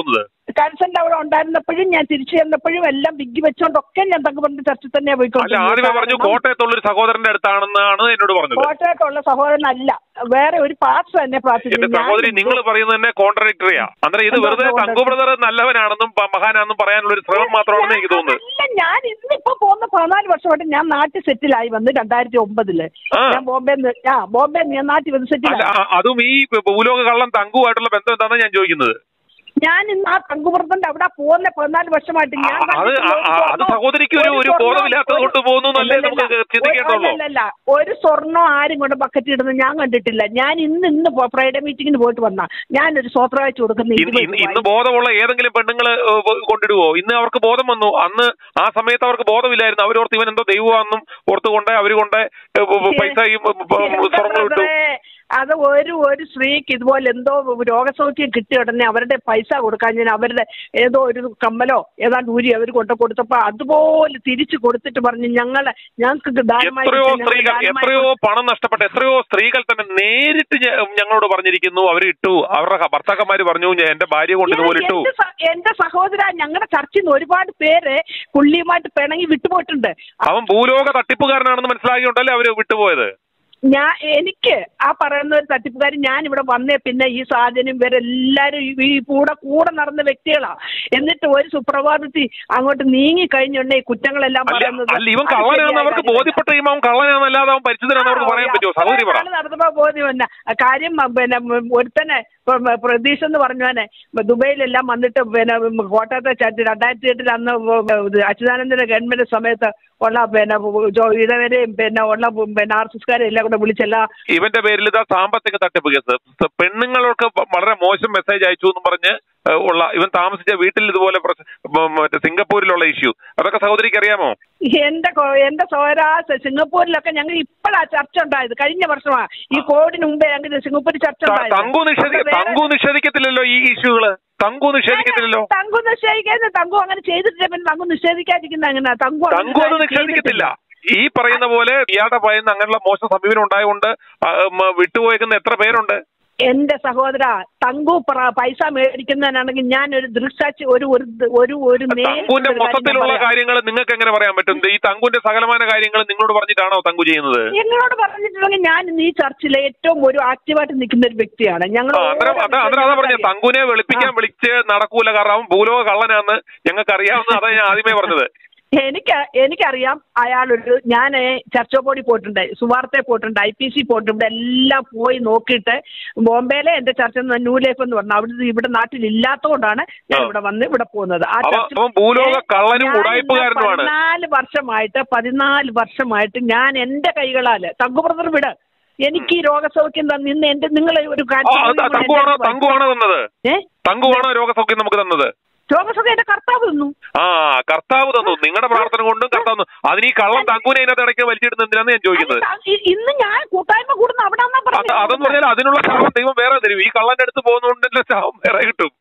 കൺസെന്റ് അവിടെ ഉണ്ടായിരുന്നപ്പോഴും ഞാൻ തിരിച്ചു ചെന്നപ്പോഴും എല്ലാം ബിഗ് വെച്ചോണ്ടൊക്കെ ഞാൻ തങ്കപ്പന്റെ ചർച്ചിൽ തന്നെ അല്ല ആദ്യമേ പറഞ്ഞു പോയിക്കൊണ്ടിരുന്നത് കോട്ടയത്തുള്ള ഒരു സഹോദരന്റെ അടുത്താണെന്നാണ് എന്നോട് പറഞ്ഞത് കോട്ടയത്തുള്ള സഹോദരനല്ല വേറെ ഒരു പാർട്സ് തന്നെ എന്റെ പ്രാർത്ഥിച്ചു സഹോദരി നിങ്ങൾ പറയുന്നത് തന്നെ കോൺട്രഡിക്ടറിയാ അന്നേരം ഇത് എന്താ വെറുതെ contradictory? തങ്കു ബ്രദർ നല്ലവനാണെന്നും പ- മഹാനാണെന്നും പറയാനുള്ള ഒരു ശ്രമം മാത്രമാണെന്ന് എനിക്ക് തോന്നുന്നത് അല്ല ഞാൻ ഇന്നിപ്പോ പോകുന്ന പതിനാല് വർഷമായിട്ട് ഞാൻ നാട്ടിൽ സെറ്റിലായി വന്ന് രണ്ടായിരത്തി ഒമ്പതില് ആ. ഞാൻ ബോംബെ ആ ബോംബെ ഞാൻ നാട്ടിൽ വന്ന് അല്ല സെറ്റിലായി ആ- അതും ഈ ഭൂലോക കള്ളം തങ്കുമായിട്ടുള്ള ബന്ധം എന്താണെന്ന് ഞാൻ ചോദിക്കുന്നത് ഞാൻ ഇന്ന് ആ തങ്കുപുറത്തിന്റെ അവിടെ പോകുന്ന പതിനാല് വർഷമായിട്ട് ഞാൻ ആ, അത് കണ്ടിട്ടുള്ള ഒരു ആ, അത് സ്വർണ്ണവും- സഹോദരിക്ക് ഒരു- ഒരു സ്വർണ്ണവും- ബോധമില്ലാത്തത് കൊണ്ട് പോകുന്നു എന്നല്ലേ അല്ലല്ല, നമുക്ക് ചിന്തിക്കേണ്ടതുള്ളൂ. ഒരു- അല്ലല്ല, ഒരു സ്വർണ്ണം ആരും കൊണ്ട് ബക്കറ്റ് ഇടുന്നത് ഞാൻ കണ്ടിട്ടില്ല ഞാൻ ഇന്ന് ഇന്ന് പോ- ഫ്രൈഡേ മീറ്റിംഗിന് പോയിട്ട് വന്ന ഞാനൊരു സ്വോത്രം അയച്ചു കൊടുക്കുന്ന ഇന്ന് ഇരുപത് ഇന്ന് ഇന്ന് രൂപ. ബോധമുള്ള ഏതെങ്കിലും പെണ്ണുങ്ങൾ കൊണ്ടിടുവോ ഇന്ന് അവർക്ക് ബോധം വന്നു അന്ന് ആ സമയത്ത് അവർക്ക് ബോധമില്ലായിരുന്നു അവരോർത്ത് ഇവൻ എന്തോ ദൈവമാണെന്നും ഓർത്ത് കൊണ്ട് അവർ കൊണ്ട് പൈസ ഈ എന്റെ സ്വർണ്ണം ഇട്ടു ബ്രദറെ, അത് ഒരു ഒരു സ്ത്രീക്ക് ഇതുപോലെ എന്തോ രോഗസൗഖ്യം കിട്ടിയ ഉടനെ അവരുടെ പൈസ കൊടുക്കാൻ ഞാൻ അവരുടെ ഏതോ ഒരു കമ്മലോ ഏതാണ്ട് ഊരി അവർ കൊണ്ടു കൊടുത്തപ്പോ അതുപോലെ തിരിച്ചു കൊടുത്തിട്ട് പറഞ്ഞു ഞങ്ങളെ ഞങ്ങൾക്ക് ദാനമായി എത്രയോ കിട്ടിയ ഞങ്ങൾ സ്ത്രീകൾ ദാനമായി എത്രയോ പണം നഷ്ടപ്പെട്ട എത്രയോ സ്ത്രീകൾ തന്നെ നേരിട്ട് ഞ- ഞങ്ങളോട് പറഞ്ഞിരിക്കുന്നു അവർ ഇട്ടു അവരുടെ ഭർത്താക്കന്മാര് പറഞ്ഞു "ഞാൻ എന്റെ ഭാര്യ കൊണ്ട് ഇതുപോലെ ഇട്ടു എന്റെ സ- എന്റെ സഹോദര ഞങ്ങളുടെ ചർച്ചിൽ നിന്ന് ഒരുപാട് പേര് പുള്ളിയുമായിട്ട് പിണങ്ങി വിട്ടുപോയിട്ടുണ്ട് അവൻ ഭൂലോക തട്ടിപ്പുകാരനാണെന്ന് മനസ്സിലാക്കിയോണ്ടല്ലേ അവര് വിട്ടുപോയത് ഞാൻ എനിക്ക് ആ പറയുന്ന ഒരു തട്ടിപ്പുകാർ ഞാൻ ഇവിടെ വന്നേ പിന്നെ ഈ സാധനം ഇവരെല്ലാരും ഈ- ഈ കൂടെ കൂടെ നടന്ന വ്യക്തികളാ എന്നിട്ട് ഒരു സുപ്രഭാതത്തിൽ അങ്ങോട്ട് നീങ്ങി കഴിഞ്ഞുണ്ടെ ഈ കുറ്റങ്ങളെല്ലാം അല്ല പറയുന്നത് അല്ല ഇവൻ അത് കള്ളനാണെന്ന് ശരിയായ അവർക്ക് കാര്യമല്ല. ബോധ്യപ്പെട്ട് കഴിയുമ്പോൾ അവൻ കള്ളനാണെന്നല്ലാതെ അവൻ പരിചിതനാണെന്ന് അവർക്ക് പറയാൻ പറ്റുമോ സഹോദരി പറ അത്രയും നാള് നടന്നപ്പോ ബോധ്യം തന്നെ കാര്യം മ, പിന്നെ മ, ഒരുത്തനെ ഇപ്പൊ മ, പ്രതീഷ് എന്ന് പറഞ്ഞവനെ മ, ദുബൈയിലെല്ലാം വന്നിട്ട് പിന്നെ മ, കോട്ടയത്തെ ചർച്ച രണ്ടായിരത്തി എട്ടിൽ അന്ന് ഇത് അച്യുതാനന്ദന്റെ ഗവൺമെന്റ് സമയത്ത് ഉള്ള പിന്നെ ജോ- ഇടവരെയും പിന്നെ ഉള്ള പിന്നെ ആർ എസ് എസ്കാരെ എല്ലാം കൂടെ വിളിച്ചെല്ലാം ഇവന്റെ പേരിൽ ഇതാ സാമ്പത്തിക തട്ടിപ്പ് കേസ് സ- പെണ്ണുങ്ങൾക്ക് വ- വളരെ മോശം മെസ്സേജ് അയച്ചു എന്ന് പറഞ്ഞ് ഏഹ്, ഉള്ള ഇവൻ താമസിച്ച വീട്ടിൽ ഇതുപോലെ പ്രശ്- മ- മറ്റേ സിംഗപ്പൂരിലുള്ള ഇഷ്യൂ അതൊക്കെ സഹോദരിക്ക് അറിയാമോ എന്റെ കൊ- എന്റെ സോരാ സിംഗപ്പൂരിലൊക്കെ ഞങ്ങൾ ഇപ്പോഴാ ചർച്ച ഉണ്ടായത് കഴിഞ്ഞ വർഷമാ ഈ കോവിഡിന് മുമ്പേ ഞങ്ങൾ സിംഗപ്പൂരിൽ ചർച്ച ത- ഉണ്ടായത് തങ്കു നിഷേധി അപ്പൊ വേറെ- തങ്കു നിഷേധിക്കത്തില്ലല്ലോ ഈ ഇഷ്യൂകള് തങ്കു നിഷേധിക്കത്തില്ലല്ലോ തങ്കു നിഷേധിക്കാതെ തങ്കു അങ്ങനെ ചെയ്തിട്ടില്ല പിന്നെ തങ്കു നിഷേധിക്കാതിരിക്കുന്ന അങ്ങനെ തങ്കു അങ്ങനെ തങ്കു അത് കാര്യം നിഷേധിക്കത്തില്ല ചെയ്തിട്ടില്ല. ഈ പറയുന്ന പോലെ ഇയാളുടെ പറയുന്ന അങ്ങനെയുള്ള മോശം സമീപനം ഉണ്ടായതുകൊണ്ട് ആ, മ, വിട്ടുപോയേക്കുന്ന എത്ര പേരുണ്ട് എന്റെ സഹോദര തങ്കു പ്ര- പൈസ മേടിക്കുന്നതിനാണെങ്കിൽ ഞാൻ ഒരു ദൃക്സാക്ഷി ഒരു ഒരു ഒരു ഒരു നേരിട്ടുള്ള തങ്കുവിന്റെ ഒരു കാര്യം ഞാൻ മൊത്തത്തിലുള്ള പറയാം. കാര്യങ്ങൾ നിങ്ങൾക്ക് എങ്ങനെ പറയാൻ പറ്റും ഈ തങ്കുവിന്റെ സകലമാന കാര്യങ്ങൾ നിങ്ങളോട് പറഞ്ഞിട്ടാണോ തങ്കു ചെയ്യുന്നത് എന്നോട് പറഞ്ഞിട്ടുണ്ടെങ്കിൽ ഞാൻ ഇന്ന് ഈ ചർച്ചിലെ ഏറ്റവും ഒരു ആക്റ്റീവായിട്ട് നിൽക്കുന്ന ഒരു വ്യക്തിയാണ് ഞങ്ങൾ ആ, അന്നേരം അതാ അന്നേരം അതാ പറഞ്ഞ തങ്കുവിനെ വെളുപ്പിക്കാൻ വിളിച്ച് നടക്കൂല കാരണം അവൻ ഭൂലോക കള്ളനാന്ന് ഞങ്ങൾക്ക് അറിയാവുന്ന അതാ ഞാൻ ആദ്യമേ പറഞ്ഞത് എനിക്ക് എനിക്കറിയാം അയാളൊരു ഞാൻ ചർച്ച ബോർഡിൽ പോയിട്ടുണ്ട് സുവാർത്തെ പോയിട്ടുണ്ട് ഐ പി സി പോയിട്ടുണ്ട് എല്ലാം പോയി നോക്കിയിട്ട് ബോംബെയിലെ എന്റെ ചർച്ച ന്യൂ ലൈഫ് എന്ന് പറഞ്ഞു അവിടെ ഇവിടെ നാട്ടിൽ ഇല്ലാത്തതുകൊണ്ടാണ് ഞാൻ ആ. ഇവിടെ വന്ന് ഇവിടെ പോകുന്നത് ആ അവൻ- ചർച്ചിൽ അവൻ ഭൂലോക കള്ളനും ഞാൻ ഇന്ന് ഉടായിപ്പുകാരനുമാണ്. പതിനാല് വർഷമായിട്ട് പതിനാല് വർഷമായിട്ട് ഞാൻ എന്റെ കൈകളാല് തങ്കു ബ്രദർ വിട് എനിക്ക് ഈ രോഗസൗഖ്യം തന്ന് ഇന്ന് എന്റെ നിങ്ങളെ ഒരു ആ, അത് തങ്കുവാണോ തങ്കുവാണോ തന്നത് ഏ തങ്കുവാണോ രോഗസൗഖ്യം നമുക്ക് തന്നത് രോഗസൗഖ്യം എന്റെ കർത്താവ് തന്നു ആ കർത്താവ് തന്നു നിങ്ങളുടെ പ്രാർത്ഥന കൊണ്ടും കർത്താവ് തന്നു അതിന് ഈ കള്ളം തങ്കുവിനെ അതിനകത്ത് ഇടയ്ക്ക് വലിച്ചിടുന്ന എന്തിനാന്ന് ഞാൻ ചോദിക്കുന്നത് അല്ല, ഇ- ഇന്ന് ഞാൻ കൂട്ടായ്മ കൂടുന്ന അവിടെ അത് അതെന്ന് പറഞ്ഞാൽ അതിനുള്ള ശാപം ദൈവം വേറെ തരും ഈ കള്ളന്റെ അടുത്ത് പോകുന്നതുകൊണ്ടല്ലേ ശാപം വേറെ കിട്ടും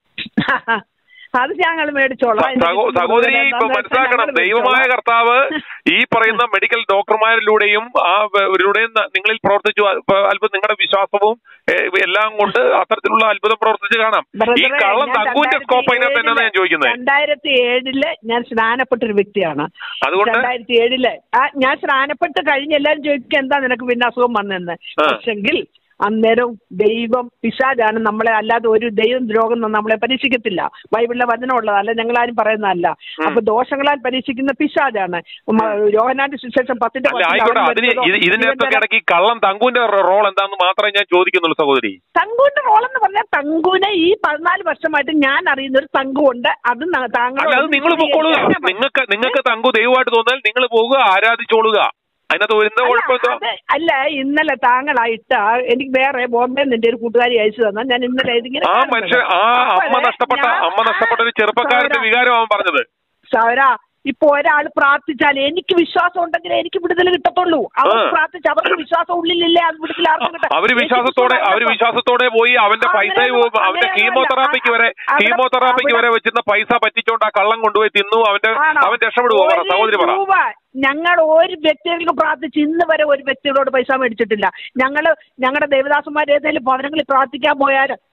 അത് ഞങ്ങൾ മേടിച്ചോളാം സ- സഹോ- സഹോദരി ഇപ്പൊ മനസ്സിലാക്കണം ദൈവമായ കർത്താവ് ഈ പറയുന്ന മെഡിക്കൽ ഡോക്ടർമാരിലൂടെയും ആ ഇവരുടെയും ന- നിങ്ങളിൽ പ്രവർത്തിച്ചു ഇപ്പൊ അല്പം നിങ്ങളുടെ വിശ്വാസവും ഏ, എല്ലാം കൊണ്ട് അത്തരത്തിലുള്ള അത്ഭുതം പ്രവർത്തിച്ച് കാണാം ഈ കള്ളം തങ്കുവിന്റെ സ്കോപ്പ് അതിനകത്ത് എന്നാണ് ഞാൻ ചോദിക്കുന്നത് രണ്ടായിരത്തി ഏഴില് ഞാൻ സ്നാനപ്പെട്ടൊരു വ്യക്തിയാണ് അതുകൊണ്ട് രണ്ടായിരത്തി ഏഴില് ആ ഞാൻ സ്നാനപ്പെട്ട് കഴിഞ്ഞ് എല്ലാവരും ചോദിക്കുക എന്താ നിനക്ക് പിന്നെ അസുഖം വന്നെന്ന് ആ. പക്ഷെങ്കിൽ അന്നേരം ദൈവം പിശാജാണ് നമ്മളെ അല്ലാതെ ഒരു ദൈവം ദ്രോഹം നമ്മളെ പരീക്ഷിക്കത്തില്ല ബൈബിളിലെ വചനമുള്ളത് അല്ല ഞങ്ങളാരും പറയുന്നതല്ല അപ്പൊ ദോഷങ്ങളാൽ പരീക്ഷിക്കുന്ന പിശാജാണ് മ- യോഹന്നാന്റെ സുശേഷം പത്തിന്റെ അല്ല പത്തിൽ ആയിക്കോട്ടെ അവൻ അതിന് വരുന്നതോ, ഇത് ഇതിനകത്തൊക്കെ ഇവൻ ഇടയ്ക്ക് ഈ കള്ളം തങ്കുവിന്റെ റോൾ എന്താന്ന് മാത്രമേ ഞാൻ ചോദിക്കുന്നുള്ളൂ സഹോദരി തങ്കുവിന്റെ റോളെന്ന് പറഞ്ഞാൽ തങ്കുവിനെ ഈ പതിനാല് വർഷമായിട്ട് ഞാൻ അറിയുന്ന ഒരു തങ്കുണ്ട് അത് ന- താങ്കൾ അല്ല അത് നിങ്ങൾ പൊക്കോളുക നിങ്ങൾക്ക് നിങ്ങൾക്ക് തങ്കു ദൈവമായിട്ട് തോന്നിയാൽ നിങ്ങൾ പോവുക ആരാധിച്ചോളുക അതിനകത്ത് വരുന്ന അല്ല, കുഴപ്പമെന്തോ അത് അല്ല ഇന്നലെ താങ്കളായിട്ട് എനിക്ക് വേറെ ബോംബെ നിന്റെ ഒരു കൂട്ടുകാരി അയച്ചു തന്നാ ഞാൻ ഇന്നലെ ഇതിങ്ങനെ ആ കാണുന്നത്. മനുഷ്യൻ ആ അമ്മ അപ്പോഴേ നഷ്ടപ്പെട്ട ഞാൻ- അമ്മ നഷ്ടപ്പെട്ട ഒരു ചെറുപ്പക്കാരന്റെ സൗര, വികാരം അവൻ പറഞ്ഞത് സൗര ഇപ്പൊ ഒരാൾ പ്രാർത്ഥിച്ചാൽ എനിക്ക് വിശ്വാസം ഉണ്ടെങ്കിൽ എനിക്ക് വിടുതൽ കിട്ടത്തുള്ളൂ അവർ ആ. പ്രാർത്ഥിച്ച് അവർക്ക് വിശ്വാസം ഉള്ളിലില്ലേ അത് വിടുതൽ ആർക്കും കിട്ടാം അവര് എനിക്ക് വിശ്വാസത്തോടെ വിശ്വാസം അവര് ഉണ്ടോ? വിശ്വാസത്തോടെ പോയി അവന്റെ ആ, പൈസ അങ്ങനെയൊന്നും- അവന്റെ അങ്ങനെയൊന്നുമല്ല. കീമോതെറാപ്പിക്ക് വരെ ആ, അവിടെ- കീമോതെറാപ്പിക്ക് അവിടെ- വരെ വെച്ചിരുന്ന പൈസ പറ്റിച്ചോണ്ട് ആ കള്ളം കൊണ്ടുപോയി തിന്നു അവന്റെ ആണോ? അവൻ രക്ഷപ്പെടുവോ പറ ഒരു സഹോദരി പറ രൂപ ഞങ്ങൾ ഒരു വ്യക്തികൾക്ക് പ്രാർത്ഥിച്ച് ഇന്ന് വരെ ഒരു വ്യക്തികളോട് പൈസ മേടിച്ചിട്ടില്ല ഞങ്ങള് ഞങ്ങളുടെ ദേവദാസന്മാർ ഏതെങ്കിലും ഭവനങ്ങളിൽ പ്രാർത്ഥിക്കാൻ പോയാൽ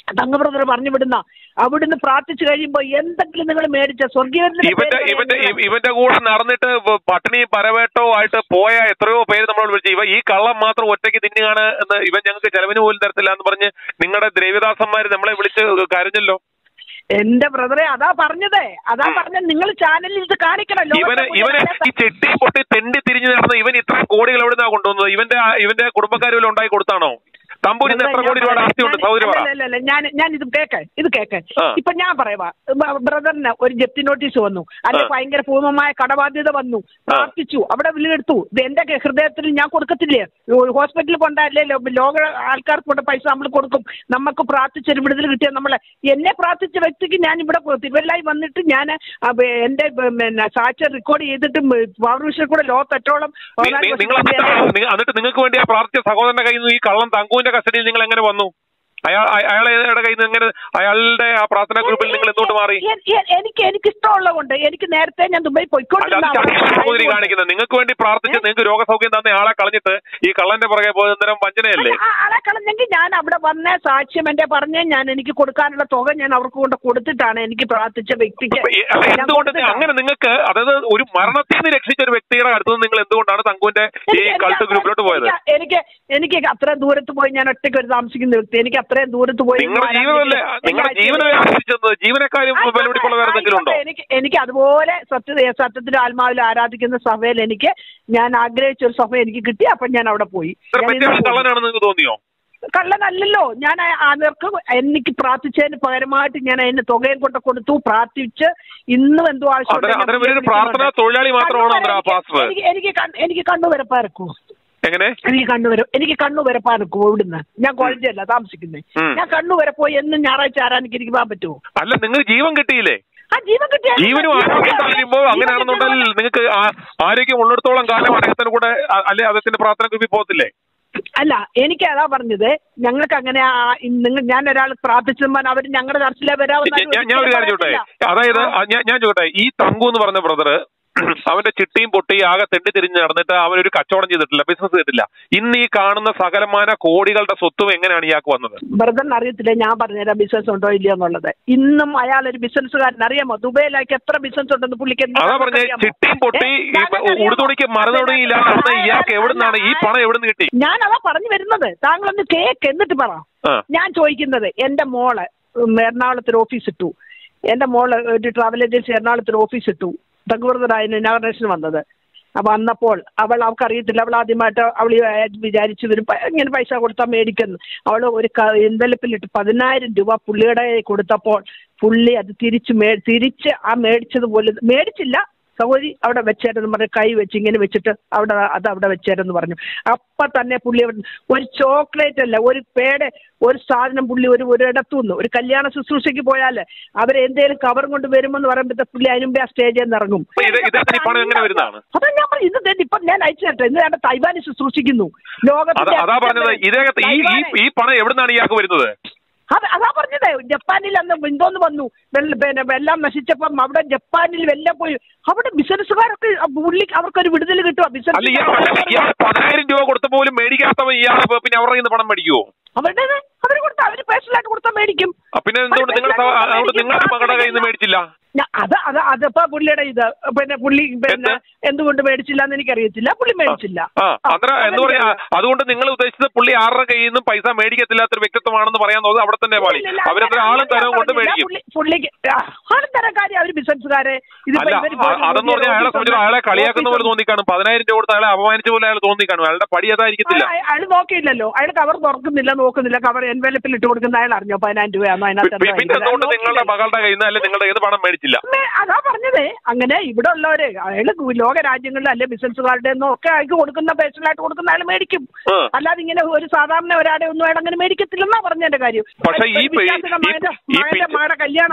തങ്ങ ബ്രദർ പറഞ്ഞു വിടുന്ന അവിടുന്ന് പ്രാർത്ഥിച്ചു കഴിയുമ്പോ എന്തെങ്കിലും നിങ്ങൾ മേടിച്ച സ്വർഗീയത്തിന്റെ ഇവന്റെ പേര് ഇവന്റെ പറയുന്നത് ഇവന്റെ കൂടെ നടന്നിട്ട് വ- പട്ടിണിയും പരവേട്ടോ ആയിട്ട് പോയ എത്രയോ പേര് നമ്മളോട് വിളിച്ചു ഇവ ഈ കള്ളം മാത്രം ഒറ്റയ്ക്ക് തിന്നുകയാണ് എന്ന് ഇവൻ ഞങ്ങൾക്ക് ചെലവിന് പോലും തരത്തില്ല എന്ന് പറഞ്ഞ് നിങ്ങളുടെ ദ്രവ്യദാസന്മാര് നമ്മളെ വിളിച്ച് കരഞ്ഞല്ലോ എന്റെ ബ്രദറെ അതാ പറഞ്ഞത് അതാ പറഞ്ഞത് നിങ്ങൾ ചാനലിൽ ഇത് കാണിക്കണം ഇവന് ലോകത്തെ ഇവന് മുഴുവൻ ഈ ചെട്ടി പൊട്ടി തെണ്ടി തിരിഞ്ഞു നടന്ന ഇവൻ ഇത്രയും കോടികൾ എവിടുന്നാ കൊണ്ടുവന്നത് ഇവന്റെ ആ- ഇവന്റെ കുടുംബക്കാർ വല്ലതും ഉണ്ടാക്കി കൊടുത്താണോ തമ്പൂരിന് എത്ര ഞാൻ കോടി രൂപയുടെ ആസ്തിയുണ്ട് ഞാൻ- സൗദി പറ അല്ല, അല്ല, അല്ല, ഞാൻ ഞാൻ ഇത് കേക്ക് ഇത് കേക്ക് ആ. ഇപ്പൊ ഞാൻ പറയാ ബ്രദറിന് ഒരു ജപ്തി നോട്ടീസ് വന്നു അല്ലെ ആ. ഭയങ്കര പൂർണ്ണമായ കടബാധ്യത വന്നു പ്രാർത്ഥിച്ചു അവിടെ വിളിയെടുത്തു ഇത് എന്റെ കെ- ഹൃദയത്തിൽ ഞാൻ കൊടുക്കത്തില്ലേ ഹോസ്പിറ്റലിൽ കൊണ്ടല്ലേ ലോ- ലോക ആൾക്കാർക്ക് കൊണ്ട് പൈസ നമ്മൾ കൊടുക്കും നമുക്ക് പ്രാർത്ഥിച്ചൊരു വിടുതൽ കിട്ടിയ നമ്മളെ എന്നെ പ്രാർത്ഥിച്ച വ്യക്തിക്ക് ഞാൻ ഇവിടെ തിരുവല്ലായി വന്നിട്ട് ഞാൻ ആ, ബ- എന്റെ ബ- പിന്നെ സാക്ഷ്യം റെക്കോർഡ് ചെയ്തിട്ട് പൗർവിഷയിൽ കൂടെ ലോകത്തെറ്റോളം നി- നി- നിങ്ങൾ എന്നിട്ട് നിങ്ങ- എന്നിട്ട് നിങ്ങൾക്ക് വേണ്ടി ആ പ്രാർത്ഥിച്ച സഹോദരന്റെ കയ്യിൽ നിന്ന് ഈ കള്ളം തങ്കുവിന്റെ കസ്റ്റഡിയിൽ നിങ്ങൾ എങ്ങനെ വന്നു അയാൾ അയ- അയാളുടെ കയ്യിൽ നിന്ന് എങ്ങനെ അയാളുടെ ആ പ്രാർത്ഥനാ ഗ്രൂപ്പിൽ നിങ്ങൾ എന്തുകൊണ്ട് മാറി എ- എ- എനിക്ക് എനിക്ക് ഇഷ്ടമുള്ളത് കൊണ്ട് എനിക്ക് നേരത്തെ ഞാൻ ദുബായി അല്ല അത് പോയിക്കൊണ്ടിരുന്ന ചതിയാണ് സഹോദരി ആളായതുകൊണ്ട് കാണിക്കുന്നത് നിങ്ങൾക്ക് വേണ്ടി പ്രാർത്ഥിച്ച് നിങ്ങൾക്ക് രോഗസൗഖ്യം തന്ന ആളെ കളഞ്ഞിട്ട് ഈ കള്ളന്റെ പുറകെ പോയത് അന്നേരം വഞ്ചനയല്ലേ ആ- ആളെ കളഞ്ഞെങ്കിൽ ഞാൻ അവിടെ വന്ന സാക്ഷ്യം എന്റെ പറഞ്ഞ് ഞാൻ എനിക്ക് കൊടുക്കാനുള്ള തുക ഞാൻ അവർക്ക് കൊണ്ട് കൊടുത്തിട്ടാണ് എനിക്ക് പ്രാർത്ഥിച്ച വ്യക്തിക്ക് അപ്പൊ ഈ- അല്ല, ഞാൻ എന്തുകൊണ്ട് കൊടുത്തിട്ടാണ്. അങ്ങനെ നിങ്ങൾക്ക് അതായത് ഒരു മരണത്തിൽ നിന്ന് രക്ഷിച്ച ഒരു വ്യക്തിയുടെ അടുത്ത് നിന്ന് നിങ്ങൾ എന്തുകൊണ്ടാണ് തങ്കുവിന്റെ ഈ എനിക്ക് കൾട്ട് എനിക്ക് ഗ്രൂപ്പിലോട്ട് പോയത് എനിക്ക് എനിക്ക് എനിക്ക് അത്രയും ദൂരത്ത് പോയി ഞാൻ ഒറ്റയ്ക്ക് ഒരു താമസിക്കുന്ന വ്യക്തി എനിക്ക് അത്രയും ദൂരത്ത് പോയി നിങ്ങളുടെ ജീവനല്ലേ നിങ്ങളുടെ ജീവനെ ആശ്രയിച്ചത് ജീവനെക്കാരും വിലപിടിപ്പുള്ള വേറെ എന്തെങ്കിലും ഉണ്ടോ എനിക്ക് എനിക്ക് അതുപോലെ സത്യ സത്യത്തിന്റെ ആത്മാവിൽ ആരാധിക്കുന്ന സഭയിൽ എനിക്ക് ഞാൻ ആഗ്രഹിച്ച ഒരു സഭ എനിക്ക് കിട്ടി അപ്പൊ ഞാൻ അവിടെ പോയി ഇത്ര ഞാൻ പറ്റിയ ഇന്ന് പോയി. കള്ളനാണെന്ന് നിങ്ങൾക്ക് തോന്നിയോ കള്ളനല്ലല്ലോ ഞാൻ അവർക്ക് എനിക്ക് പ്രാർത്ഥിച്ചതിന് പകരമായിട്ട് ഞാൻ അതിന് തുകയും കൊണ്ട് കൊടുത്തു പ്രാർത്ഥിച്ച് ഇന്നും എന്തോ അന്നേരം അന്നേരം ഇവരൊരു പ്രാർത്ഥനാ തൊഴിലാളി മാത്രമാണോ അന്നേരം ആ പാസ്റ്റർ എനിക്ക് എനിക്ക് കണ്ണ്- എനിക്ക് കണ്ണു വരപ്പാരക്കൂ എങ്ങനെ എനിക്ക് കണ്ണു വര എനിക്ക് കണ്ണു വരപ്പാരക്കൂ ഇവിടുന്ന് ഞാൻ കോളേജല്ല താമസിക്കുന്നത് ഉം. ഞാൻ കണ്ണു വരെ പോയി എന്നും ഞായറാഴ്ച ആരാനിക്ക് എനിക്ക് പോകാൻ പറ്റുമോ അല്ല നിങ്ങൾ ജീവൻ കിട്ടിയില്ലേ ആ ജീവൻ കിട്ടിയ ജീവനും ആരോഗ്യം തള്ളിയുമ്പോൾ അങ്ങനെയാണെന്നുണ്ടെങ്കിൽ നിങ്ങൾക്ക് ആ- ആരോഗ്യം ഉള്ളിടത്തോളം കാലം അദ്ദേഹത്തിന് കൂടെ അ- അല്ലെ അദ്ദേഹത്തിന്റെ പ്രാർത്ഥന ഗ്രൂപ്പിൽ പോകത്തില്ലേ അല്ല എനിക്ക് അതാ പറഞ്ഞത് ഞങ്ങൾക്ക് അങ്ങനെ ആ- നിങ്ങൾ ഞാൻ ഒരാൾ പ്രാർത്ഥിച്ചപ്പോൾ അവർ ഞങ്ങളുടെ ചർച്ചിലെ വരാമെന്ന് ഞാൻ- ഞാൻ ഒരു കാര്യം ചോട്ടെ അതായത് ആ, ഞാൻ ഞാൻ ചോട്ടെ ഈ തങ്കു എന്ന് പറഞ്ഞ ബ്രദർ അവന്റെ ചിട്ടിയും പൊട്ടിയും ആകെ തെണ്ടി തിരിഞ്ഞ് നടന്നിട്ട് അവനൊരു കച്ചവടം ചെയ്തിട്ടില്ല ബിസിനസ് ചെയ്തിട്ടില്ല ഇന്ന് ഈ കാണുന്ന സകലമാന കോടികളുടെ സ്വത്തും എങ്ങനെയാണ് ഇയാൾക്ക് വന്നത് ബ്രദറിന് അറിയത്തില്ല ഞാൻ പറഞ്ഞുതരാം ബിസിനസ് ഉണ്ടോ ഇല്ലയോ എന്നുള്ളത് ഇന്നും അയാൾ ഒരു ബിസിനസ്സുകാരൻ അറിയാമോ ദുബൈയിലേക്ക് എത്ര ബിസിനസ് ഉണ്ടെന്ന് പുള്ളിക്ക് എന്താ അതാ പറഞ്ഞ അറിയാമോ? ചിട്ടിയും പൊട്ടി ഏ, ഈ ഞങ്ങൾക്കറിയാമോ? ഉടുതുണിക്ക് മറുതുണി ഇല്ലാതെ നടന്ന ഇയാൾക്ക് എവിടുന്നാണ് ഈ പണം എവിടുന്ന് കിട്ടി ഞാൻ അതാ പറഞ്ഞു വരുന്നത് താങ്കളൊന്ന് കേക്ക് എന്നിട്ട് പറ ആ ഞാൻ ചോദിക്കുന്നത് എന്റെ മോള് ഉം, എറണാകുളത്തൊരു ഓഫീസ് ഇട്ടു എന്റെ മോള് ഒരു ട്രാവൽ ഏജൻസി എറണാകുളത്തൊരു ഓഫീസ് ഇട്ടു തങ്കുവൃതരായ ഇനാഗറേഷന് വന്നത് അപ്പൊ അന്നപ്പോൾ അവൾ അവൾക്ക് അറിയത്തില്ല അവൾ ആദ്യമായിട്ട് അവൾ വിചാരിച്ചു വരും പ- ഇങ്ങനെ പൈസ കൊടുത്താൽ മേടിക്കുന്നു അവൾ ഒരു ക- എന്തലപ്പിലിട്ട് പതിനായിരം രൂപ പുള്ളിയുടെ കയ്യിൽ കൊടുത്തപ്പോൾ പുള്ളി അത് തിരിച്ച് മേ തിരിച്ച് ആ മേടിച്ചത് പോലെ മേടിച്ചില്ല സഹോദരി അവിടെ വെച്ചേരെന്ന് പറഞ്ഞ് കൈ വെച്ച് ഇങ്ങനെ വെച്ചിട്ട് അവിടെ അത് അവിടെ വെച്ചേരെന്ന് പറഞ്ഞു അപ്പൊ തന്നെ പുള്ളി അവിടെ ഒരു ചോക്ലേറ്റ് അല്ല ഒരു പേടെ ഒരു സാധനം പുള്ളി ഒരു ഒരിടത്തുനിന്ന് ഒരു കല്യാണ ശുശ്രൂഷയ്ക്ക് പോയാൽ അവരെന്തേലും കവർ കൊണ്ട് വരുമെന്ന് പറയുമ്പോഴത്തെ പുള്ളി അതിനുമ്പേ ആ സ്റ്റേജിൽ നിന്ന് ഇറങ്ങും അപ്പൊ ഇത് ഇദ്ദേഹത്തിന് ഈ പണം എങ്ങനെ വരുന്നതാണ്? അതാ ഞാൻ പറഞ്ഞു ഇത് ദേ ഇപ്പൊ ഞാൻ അയച്ചു തരട്ടെ ഇന്ന് ഞാൻ തൈവാനി ശുശ്രൂഷിക്കുന്നു അതാ ലോകത്തിന്റെ അതാ പറഞ്ഞത് ഇദ്ദേഹത്തെ ഈ ഈ തൈവാനെ- ഈ പണം എവിടുന്നാണ് ഇയാൾക്ക് വരുന്നത് അത് അതാ പറഞ്ഞത് ജപ്പാനിൽ അന്ന് എന്തോന്ന് വന്നു വെള്ള പിന്നെ എല്ലാം നശിച്ചപ്പം അവിടെ ജപ്പാനിൽ വെല്ലം പോയി അവിടെ ബിസിനസ്സുകാരൊക്കെ ആ പുള്ളി അവർക്കൊരു വിടുതൽ കിട്ടുക അല്ല ഇയാൾ ഇയാൾ പതിനായിരം രൂപ കൊടുത്ത പോലും മേടിക്കാത്തവൻ ഇയാൾ പിന്നെ അവരുടെ കയ്യിൽ നിന്ന് പണം മേടിക്കുവോ അവരുടെ അവർ കൊടുത്ത അവര് പേഴ്സണലായിട്ട് കൊടുത്താൽ മേടിക്കും അപ്പൊ പിന്നെ എന്തുകൊണ്ട് നിങ്ങൾ അതുകൊണ്ട് നിങ്ങളുടെ മകളുടെ കയ്യിൽ നിന്ന് മേടിച്ചില്ല ഞാ- അത് അത് അതിപ്പോ പുള്ളിയുടെ ഇത് പിന്നെ പുള്ളി പിന്നെ എന്ത്? എന്തുകൊണ്ട് മേടിച്ചില്ല എന്ന് എനിക്കറിയത്തില്ല പുള്ളി മേടിച്ചില്ല ആ അത്ര എന്ന് പറയാ അതുകൊണ്ട് നിങ്ങൾ ഉദ്ദേശിച്ചത് പുള്ളി ആരുടെ കയ്യിൽ നിന്നും പൈസ മേടിക്കത്തില്ലാത്തൊരു വ്യക്തിത്വമാണെന്ന് പറയാൻ തോന്നുന്നത് അവിടെ തന്നെ പാളി ഇല്ല, ഇല്ല, അവരത്ര അങ്ങനെ ആളും ഞാൻ തരവും കൊണ്ട് പറഞ്ഞില്ല. മേടിക്കും പുള്ളി- പുള്ളിക്ക് ആ, ആളും തരം കാര്യം അവര് ബിസിനസ്സുകാരെ ഇതിപ്പോ അല്ല ഇവര് അ- അതെന്ന് പറഞ്ഞാൽ അയാളെ സംബന്ധിച്ച് അയാളെ കളിയാക്കുന്ന പോലെ തോന്നിക്കാണും പതിനായിരം രൂപ കൊടുത്ത് അയാളെ അപമാനിച്ച പോലെ അയാൾ തോന്നിക്കാണും അയാളുടെ പടി അതായിരിക്കത്തില്ല അയ- അയാൾ നോക്കിയില്ലല്ലോ അയാൾ കവർ തുറക്കുന്നില്ല നോക്കുന്നില്ല കവർ എൻവലപ്പിൽ ഇട്ട് കൊടുക്കുന്ന അയാൾ അറിഞ്ഞോ പതിനായിരം രൂപയാണോ അതിനകത്ത് പി- പിന്നെ എന്താ എന്തുകൊണ്ട് ഇരിക്കുന്നത്? നിങ്ങളുടെ മകളുടെ കയ്യിൽ നിന്ന് അല്ലെ നിങ്ങളുടെ ഏത് പണം മേടിച്ചില്ല അമ്മേ, അതാ പറഞ്ഞത് അങ്ങനെ ഇവിടെ ഉള്ളവര് അയാള് ലോക രാജ്യങ്ങളിൽ അല്ലെ ബിസിനസ്സുകാരുടെ ഒന്നും ഒക്കെ അയാൾക്ക് കൊടുക്കുന്ന പേഴ്സണലായിട്ട് കൊടുക്കുന്ന അയാൾ മേടിക്കും ആ. അല്ലാതെ ഇങ്ങനെ ഒരു സാധാരണ ഒരാടെ ഒന്നും അയാൾ അങ്ങനെ മേടിക്കത്തില്ലെന്നാ പറഞ്ഞതിന്റെ കാര്യം പക്ഷേ ഈ ഒരു പേ- വിശ്വാസിയുടെ ഈ- മകന്റെ ഈ മകന്റെ പേ- മകളുടെ കല്യാണം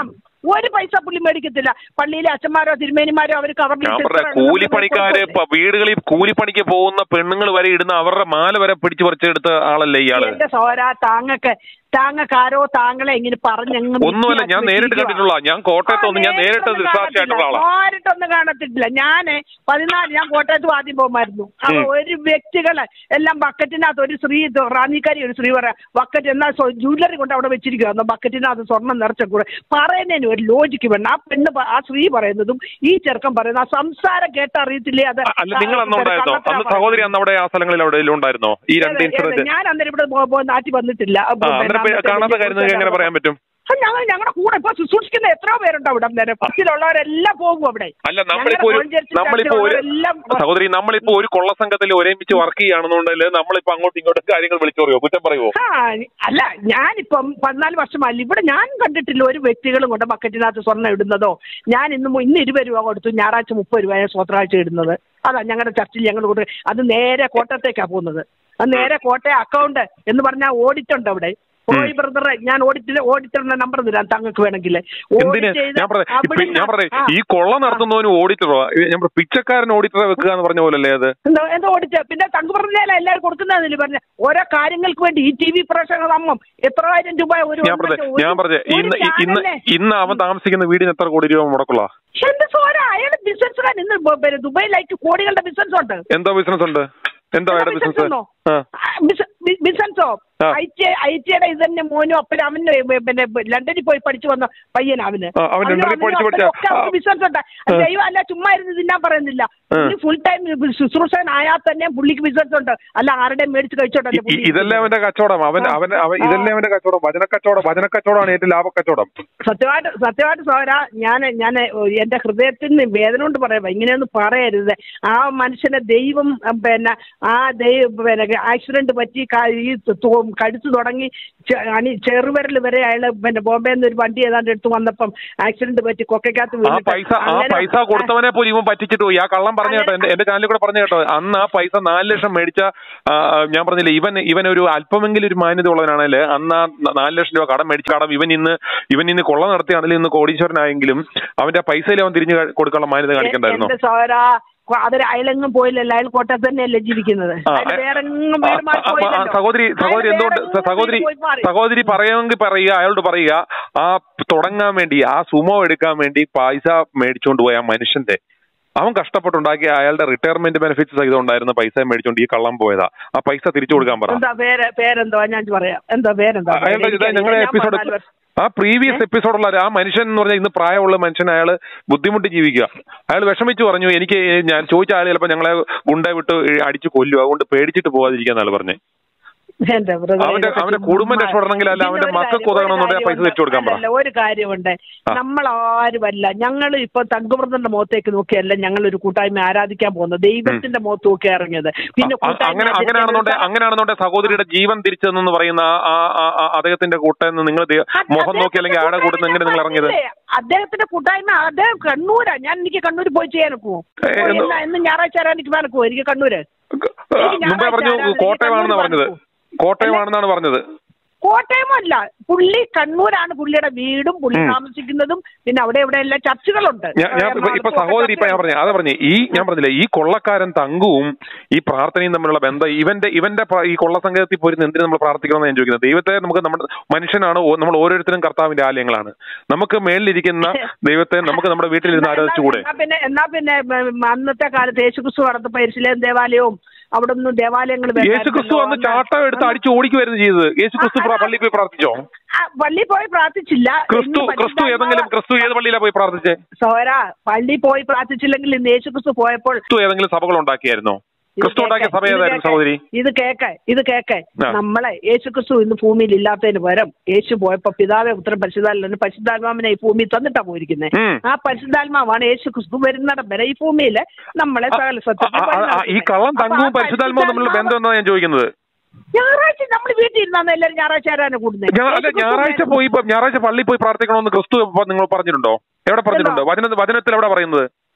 ഒരു പൈസ പുള്ളി മേടിക്കത്തില്ല പള്ളിയിലെ അച്ഛന്മാരോ തിരുമേനിമാരോ അവർ ഞാൻ പറഞ്ഞ കൂലിപ്പണിക്കാര് ഇപ്പൊ വീടുകളിൽ കൂലിപ്പണിക്ക് പോകുന്ന പെണ്ണുങ്ങൾ വരെ ഇടുന്ന അവരുടെ മാല വരെ പിടിച്ചു പറിച്ചെടുത്ത ആളല്ലേ ഇയാള് എന്റെ സോര താങ്ങക്ക് താങ്ങക്കാരോ താങ്കളെ ഇങ്ങനെ പറഞ്ഞങ്ങ് ഒന്നുമല്ല ഞാൻ നേരിട്ട് കണ്ടിട്ടുള്ള ഞാൻ കോട്ടയത്ത് ഒന്ന് ഞാൻ നേരിട്ട് ദൃസാക്ഷിയായിട്ടുള്ള ആളാ നേരിട്ടൊന്നും കാണത്തിട്ടില്ല ഞാന് പതിനാല് ഞാൻ കോട്ടയത്ത് ആദ്യം പോകുമായിരുന്നു അപ്പൊ ഉം. ഒരു വ്യക്തികള് എല്ലാം ബക്കറ്റിനകത്ത് ഒരു സ്ത്രീ ഇത് റാന്നിക്കാരി ഒരു സ്ത്രീ പറയാം ബക്കറ്റ് എന്നാ ജ്വല്ലറി കൊണ്ട് അവിടെ വെച്ചിരിക്കുക എന്നാ ബക്കറ്റിനകത്ത് സ്വർണം നിറച്ച കൂടെ പറയുന്നതിന് ഒരു ലോജിക്ക് വേണം ആ പെണ്ണ് പ- ആ സ്ത്രീ പറയുന്നതും ഈ ചെറുക്കൻ പറയുന്ന ആ സംസാരം കേട്ടറിയത്തില്ലേ അത് അല്ല നിങ്ങൾ അന്ന് ഉണ്ടായിരുന്നോ അന്ന് കള്ളത്തരാ സഹോദരി അന്ന് അവിടെ ആ സ്ഥലങ്ങളിൽ എവിടെയെങ്കിലും ഉണ്ടായിരുന്നോ ഈ രണ്ട് ഏത് ഇൻസിഡന്റ് ഏത് ഞാൻ അന്നേരം ഇവിടെ പോ- പോ- നാട്ടിൽ വന്നിട്ടില്ല ആ അന്നേരം പേ- കാണാത്ത കാര്യം നിങ്ങൾക്ക് എങ്ങനെ പറയാൻ പറ്റും ഞങ്ങൾ ഞങ്ങളുടെ കൂടെ ഇപ്പൊ ശുശ്രൂഷിക്കുന്ന എത്രയോ പേരുണ്ട് അവിടെ അന്നേരം ബസ്സിലുള്ളവരെല്ലാം പോകും അവിടെ അല്ല നമ്മളിപ്പോ ഒരു ഞങ്ങളുടെ കോഞ്ചേരി നമ്മളിപ്പോ ഒരു ചർച്ചിലുള്ളവരെല്ലാം സഹോദരി നമ്മളിപ്പോ ഒരു കൊള്ള സംഘത്തിൽ ഒരുമിച്ച് വർക്ക് ചെയ്യുകയാണെന്നുണ്ടെങ്കിൽ നമ്മളിപ്പോ അങ്ങോട്ടും ഇങ്ങോട്ടും കാര്യങ്ങൾ വിളിച്ചു പറയുമോ കുറ്റം പറയുമോ ആ അല്ല ഞാനിപ്പം പതിനാല് വർഷമല്ല ഇവിടെ ഞാൻ കണ്ടിട്ടില്ല ഒരു വ്യക്തികളും കൊണ്ട് ബക്കറ്റിനകത്ത് സ്വർണ്ണം ഇടുന്നതോ ഞാൻ ഇന്ന് മു- ഇന്ന് ഇരുപത് രൂപ കൊടുത്തു ഞായറാഴ്ച മുപ്പത് രൂപ സ്വത്രാഴ്ച ഇടുന്നത് അതാ ഞങ്ങളുടെ ചർച്ചിൽ ഞങ്ങൾ കൊണ്ട് അത് നേരെ കോട്ടയത്തേക്കാണ് പോകുന്നത് അത് നേരെ കോട്ടയം അക്കൗണ്ട് എന്ന് പറഞ്ഞാൽ ഓഡിറ്റ് ഉണ്ട് അവിടെ റോയ് ബ്രദറെ ഞാൻ ഓഡിറ്റിന്റെ ഓഡിറ്ററിന്റെ നമ്പർ തരാം താങ്കൾക്ക് വേണമെങ്കിൽ എന്തിന് ഞാൻ പറയാം ഇപ്പൊ ഞാൻ പറയാം ഈ കൊള്ള നടത്തുന്നവന് ഓഡിറ്ററോ ഞാൻ പറയാം പിച്ചക്കാരൻ ഓഡിറ്ററെ വെക്കുക എന്ന് പറഞ്ഞ പോലല്ലേ അത് എന്താ എന്താ ഓടിച്ച പിന്നെ തങ്കുപറഞ്ഞാല എല്ലാവരും കൊടുക്കുന്നതിന് പറഞ്ഞ ഓരോ കാര്യങ്ങൾക്ക് വേണ്ടി ഈ ടി വി പ്രേക്ഷക നമ്മം എത്ര ആയിരം രൂപ ഒരു ഞാൻ പറഞ്ഞ ഒരു- ഞാൻ പറഞ്ഞ ഒരു ഇന്ന് ഇ- ഇന്ന് ചാനലിനെ- ഇന്ന് അവൻ താമസിക്കുന്ന വീടിന് എത്ര കോടി രൂപ മുടക്കുള്ള എന്ത് സോര അയാൾ ബിസിനസ്സുകാരൻ ഇന്ന് ബ- പിന്നെ ദുബൈയിലേക്ക് കോടികളുടെ ബിസിനസ് ഉണ്ട് എന്താ ബിസിനസ് ഉണ്ട് എന്താ അയാളുടെ ബിസിനസ് ബിസിനസ് ഉണ്ടോ ആ ബിസിനസ്സോ ആ. ഐ ടി ഐ ടിയുടെ ഇത് തന്നെ മോനും അപ്പനും അവന് പിന്നെ ലണ്ടനിൽ പോയി പഠിച്ചു വന്ന പയ്യൻ അവന് ആ, അവൻ ലണ്ടനിൽ പഠിച്ച് പഠിച്ച- ആ. ബിസിനസ് ഉണ്ട് ആ. ദൈവം അല്ല ചുമ്മാ ഇരുന്ന് തിന്നാൻ പറയുന്നില്ല ആ. ഫുൾ ടൈം ശുശ്രൂഷകനായാൽ തന്നെ പുള്ളിക്ക് ബിസിനസ് ഉണ്ട് അല്ല ആരുടെയും മേടിച്ച് കഴിച്ചോട്ടല്ലേ ഇ- ഇ- ഇതല്ലേ അവന്റെ കച്ചവടം അവൻ ആ. അവൻ അവൻ ആ. ഇതല്ലേ അവന്റെ കച്ചവടം വചനക്കച്ചവടം വചനക്കച്ചവടമാണ് ഏറ്റവും ലാഭക്കച്ചവടം സത്യമായിട്ട് സത്യമായിട്ട് സോര ഞാൻ ഞാൻ എന്റെ ഹൃദയത്തിൽ നിന്ന് വേദന കൊണ്ട് പറയാം ഇങ്ങനെയൊന്നും പറയരുത് ആ മനുഷ്യനെ ദൈവം ഉം, പിന്നെ ആ ദൈവം പിന്നെ ആക്സിഡന്റ് പറ്റി ക- ഈ തു- കഴുത്ത് തുടങ്ങി ചെ- അണി ചെറുവിരൽ വരെ അയാള് പിന്നെ ബോംബെയിൽ നിന്ന് ഒരു വണ്ടി ഏതാണ്ട് എടുത്ത് വന്നപ്പം ആക്സിഡന്റ് പറ്റി കൊക്കക്കകത്ത് ആ വീണിട്ട് പൈസ ആ അങ്ങനെ- പൈസ കൊടുത്തവനെ പോലും ഇവൻ പറ്റിച്ചിട്ട് പോയി ആ കള്ളം പറഞ്ഞു കേട്ടോ എന്റെ എന്റെ ചാനലിൽ കൂടെ പറഞ്ഞു കേട്ടോ അന്ന് ആ പൈസ നാല് ലക്ഷം മേടിച്ച ആ, ഞാൻ പറഞ്ഞില്ലേ ഇവൻ ഇവൻ ഒരു അല്പമെങ്കിലും ഒരു മാന്യത ഉള്ളവനാണെങ്കിൽ അന്ന് ആ ന- നാല് ലക്ഷം രൂപ കടം മേടിച്ച കടം ഇവൻ ഇന്ന് ഇവൻ ഇന്ന് കൊള്ള നടത്തിയാണെങ്കിൽ ഇന്ന് കോടീശ്വരനായെങ്കിലും അവന്റെ ആ പൈസയിൽ അവൻ തിരിഞ്ഞു ക- കൊടുക്കാനുള്ള മാന്യത കാണിക്കണ്ടായിരുന്നോ എന്റെ സോര അതൊരു അയലെങ്ങും പോയില്ലല്ലോ അയാൾ കോട്ടയത്ത് തന്നെയല്ലേ ജീവിക്കുന്നത് ആ, അയാൾ വേറെ എങ്ങും ആ, വീട് മാറി ആ, ആ, പോയില്ലല്ലോ. സഹോദരി സഹോദരി അയാൾ എന്തുകൊണ്ട് വേറെ എങ്ങും സഹോദരി പോയി മാറി. സഹോദരി പറയുമെങ്കിൽ പറയുക അയാളോട് പറയുക ആ തുടങ്ങാൻ വേണ്ടി ആ സുമോ എടുക്കാൻ വേണ്ടി പൈസ മേടിച്ചുകൊണ്ട് പോയ ആ മനുഷ്യന്റെ അവൻ കഷ്ടപ്പെട്ടുണ്ടാക്കിയ അയാളുടെ റിട്ടയർമെന്റ് ബെനിഫിറ്റ്സ് സഹിതം ഉണ്ടായിരുന്ന പൈസ മേടിച്ചോണ്ട് ഈ കള്ളം പോയതാ ആ പൈസ തിരിച്ചു കൊടുക്കാൻ പറ എന്താ പേര് പേരെന്തോ ഞാൻ പറയാം എന്താ പേരെന്താ അയാളുടെ ഇതാ എനിക്ക് ഞങ്ങളുടെ ഞാൻ എപ്പിസോഡ് പതിനാല് വർഷം- ആ പ്രീവിയസ് എപ്പിസോഡുള്ള ആ മനുഷ്യൻ എന്ന് പറഞ്ഞാൽ ഇന്ന് പ്രായമുള്ള മനുഷ്യൻ അയാൾ ബുദ്ധിമുട്ട് ജീവിക്കുക അയാൾ വിഷമിച്ചു പറഞ്ഞു എനിക്ക് ഞാൻ ചോദിച്ച ആൾ ചിലപ്പോൾ ഞങ്ങളെ ഗുണ്ട വിട്ട് അടിച്ചു കൊല്ലും അതുകൊണ്ട് പേടിച്ചിട്ട് പോകാതിരിക്കാൻ ആൾ പറഞ്ഞു എന്റെ brother, അവന്റെ- ഇതൊക്കെ അവന്റെ ചുമ്മാ. കുടുംബം രക്ഷപ്പെടണമെങ്കിൽ അല്ല, പിന്നെ അവന്റെ ഒരു മക്കൾക്ക് കാര്യം- ഉതകണമെന്നുണ്ടെങ്കിൽ ഒരു പൈസ തിരിച്ചു കൊടുക്കാൻ പറ. അല്ലല്ല, ഒരു കാര്യമുണ്ട് ആ. നമ്മൾ ആരുമല്ല ഞങ്ങൾ ഇപ്പൊ തങ്കുബ്രദറിന്റെ മുഖത്തേക്ക് നോക്കിയല്ല ഞങ്ങൾ ഒരു കൂട്ടായ്മ ആരാധിക്കാൻ പോകുന്നത് ദൈവത്തിന്റെ മുഖത്ത് നോക്കി ഇറങ്ങിയത് പിന്നെ അ- അ- കൂട്ടായ്മ അങ്ങനെ ആചരിക്കാൻ അങ്ങനെയാണെന്നുണ്ടെ ഒരു അങ്ങനെയാണെന്നുണ്ടെ സഹോദരിയുടെ ജീവൻ തിരിച്ചെന്ന് പറയുന്ന ആ- ആ- ആ- ആ- അദ്ദേഹത്തിന്റെ കൂട്ടെന്ന് നിങ്ങൾ ദേ- അത് മുഖം നോക്കി അല്ലെങ്കിൽ ആടെ കൂട്ടുന്ന എങ്ങനെ നിങ്ങൾ ഇറങ്ങിയത് പറഞ്ഞില്ലേ? അദ്ദേഹത്തിന്റെ കൂട്ടായ്മ അദ്ദേഹം കണ്ണൂരാ ഞാൻ എനിക്ക് കണ്ണൂർ പോയി ചെയ്യാൻ ഒക്കുമോ ഏ, എന്ന്- ഇന്ന് ഞായറാഴ്ച വരാൻ എനിക്ക് വേനക്കുമോ എനിക്ക് കണ്ണൂര് എനിക്ക് മുമ്പേ പറഞ്ഞു ഞായറാഴ്ച കോട്ടയമാണെന്ന് പറഞ്ഞത് കോട്ടയമാണെന്നാണ് പറഞ്ഞത് കോട്ടയമല്ല പുള്ളി കണ്ണൂരാണ് പുള്ളിയുടെ വീടും പുള്ളി ഉം. താമസിക്കുന്നതും പിന്നെ അവിടെ ഇവിടെ എല്ലാം ചർച്ചുകളുണ്ട് ഞാൻ ഞാൻ ഇപ്പൊ- ഇപ്പൊ സഹോദരി ഇപ്പൊ ഞാൻ പറഞ്ഞു അതാ പറഞ്ഞു ഈ ഞാൻ പറഞ്ഞില്ലേ ഈ കൊള്ളക്കാരൻ തങ്കുവും ഈ പ്രാർത്ഥനയും തമ്മിലുള്ള ബന്ധം ഇവന്റെ ഇവന്റെ പ്ര- ഈ കൊള്ള സംഘത്തിൽ പോയിരുന്ന് എന്തിനു നമ്മൾ പ്രാർത്ഥിക്കണമെന്ന് ഞാൻ ചോദിക്കുന്നത് ദൈവത്തെ നമുക്ക് നമ്മുടെ മനുഷ്യനാണ് ഓ- നമ്മൾ ഓരോരുത്തരും കർത്താവിന്റെ ആലയങ്ങളാണ് നമുക്ക് മേളിലിരിക്കുന്ന ദൈവത്തെ നമുക്ക് നമ്മുടെ വീട്ടിലിരുന്ന് ആരാധിച്ചുകൂടെ എന്നാ പിന്നെ എന്നാ പിന്നെ ഉം, അന്നത്തെ കാലത്ത് യേശുക്രിസ്തു നടത്തപ്പോ എരിശിലേം ദേവാലയവും അവിടെ ഒന്നും ദേവാലയങ്ങൾ യേശു ക്രിസ്തു അന്ന് ചാട്ടം എടുത്ത് അടിച്ചു ഓടിക്കുമായിരുന്നു ചെയ്തത് യേശു ക്രിസ്തു പ്ര- പള്ളിയിൽ പോയി പ്രാർത്ഥിച്ചോ പള്ളി പോയി പ്രാർത്ഥിച്ചില്ല ക്രിസ്തു ഇന്ന് ക്രിസ്തു ഏതെങ്കിലും ക്രിസ്തു ഏത് പള്ളിയിലാ പോയി പ്രാർത്ഥിച്ചേ സോര പള്ളി പോയി പ്രാർത്ഥിച്ചില്ലെങ്കിൽ ഇന്ന് യേശുക്രിസ്തു പോയപ്പോൾ ക്രിസ്തു ഏതെങ്കിലും സഭകൾ ഉണ്ടാക്കിയായിരുന്നോ ഇത് ക്രിസ്തു ഉണ്ടാക്കിയ കേക്ക്, സഭ ഇത് ഏതായിരുന്നു കേക്ക്, സഹോദരി ഇത് കേക്ക് ഇത് കേക്ക് ആ. നമ്മളെ യേശുക്രിസ്തു ഇന്ന് ഭൂമിയിൽ ഇല്ലാത്തതിന് പകരം യേശു പോയപ്പോ പിതാവെ ഉത്തരം പരിശുദ്ധാത്മാവിനെ പരിശുദ്ധാത്മാവിനെ ഈ ഭൂമിയിൽ തന്നിട്ടാ പോയിരിക്കുന്നത് ഉം. ആ പരിശുദ്ധാത്മാവാണ് യേശു ക്രിസ്തു വരുന്നിടം വരെ ഈ ഭൂമിയില് നമ്മളെ സകല സത്യത്തിൽ ആ, ആ, ആ, ഈ കള്ളം തങ്കുവും പരിശുദ്ധാത്മാവും തമ്മിലുള്ള ബന്ധം എന്നാ ഞാൻ ചോദിക്കുന്നത് ഞായറാഴ്ച നമ്മൾ വീട്ടിൽ ഇരുന്നാണ് എല്ലാവരും ഞായറാഴ്ച ആരാണ് കൂടുന്നത് ഞാ- അല്ല ഞായറാഴ്ച പോയി ഇപ്പൊ ഞായറാഴ്ച പള്ളി പോയി പ്രാർത്ഥിക്കണമെന്ന് ക്രിസ്തു ഇപ്പൊ നിങ്ങൾ പറഞ്ഞിട്ടുണ്ടോ എവിടെ പറഞ്ഞിട്ടുണ്ടോ വചന വചനത്തിൽ എവിടെ പറയുന്നത്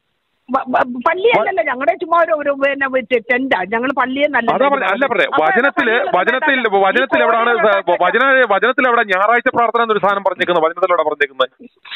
വ- വ- പള്ളിയല്ലല്ലോ ഞങ്ങളുടെ ചുമ്മാ ഒരു ഒരു പിന്നെ ടെന്റാ ഞങ്ങൾ പള്ളിയെ നല്ല അതാ പറഞ്ഞ അല്ല പറഞ്ഞേ വചനത്തില് വചനത്തിൽ വചനത്തിൽ എവിടാണ് സ- വചന വചനത്തിൽ എവിടെ ഞായറാഴ്ച പ്രാർത്ഥന എന്നൊരു സാധനം പറഞ്ഞേക്കുന്നത് വചനത്തിൽ എവിടെ പറഞ്ഞേക്കുന്നത്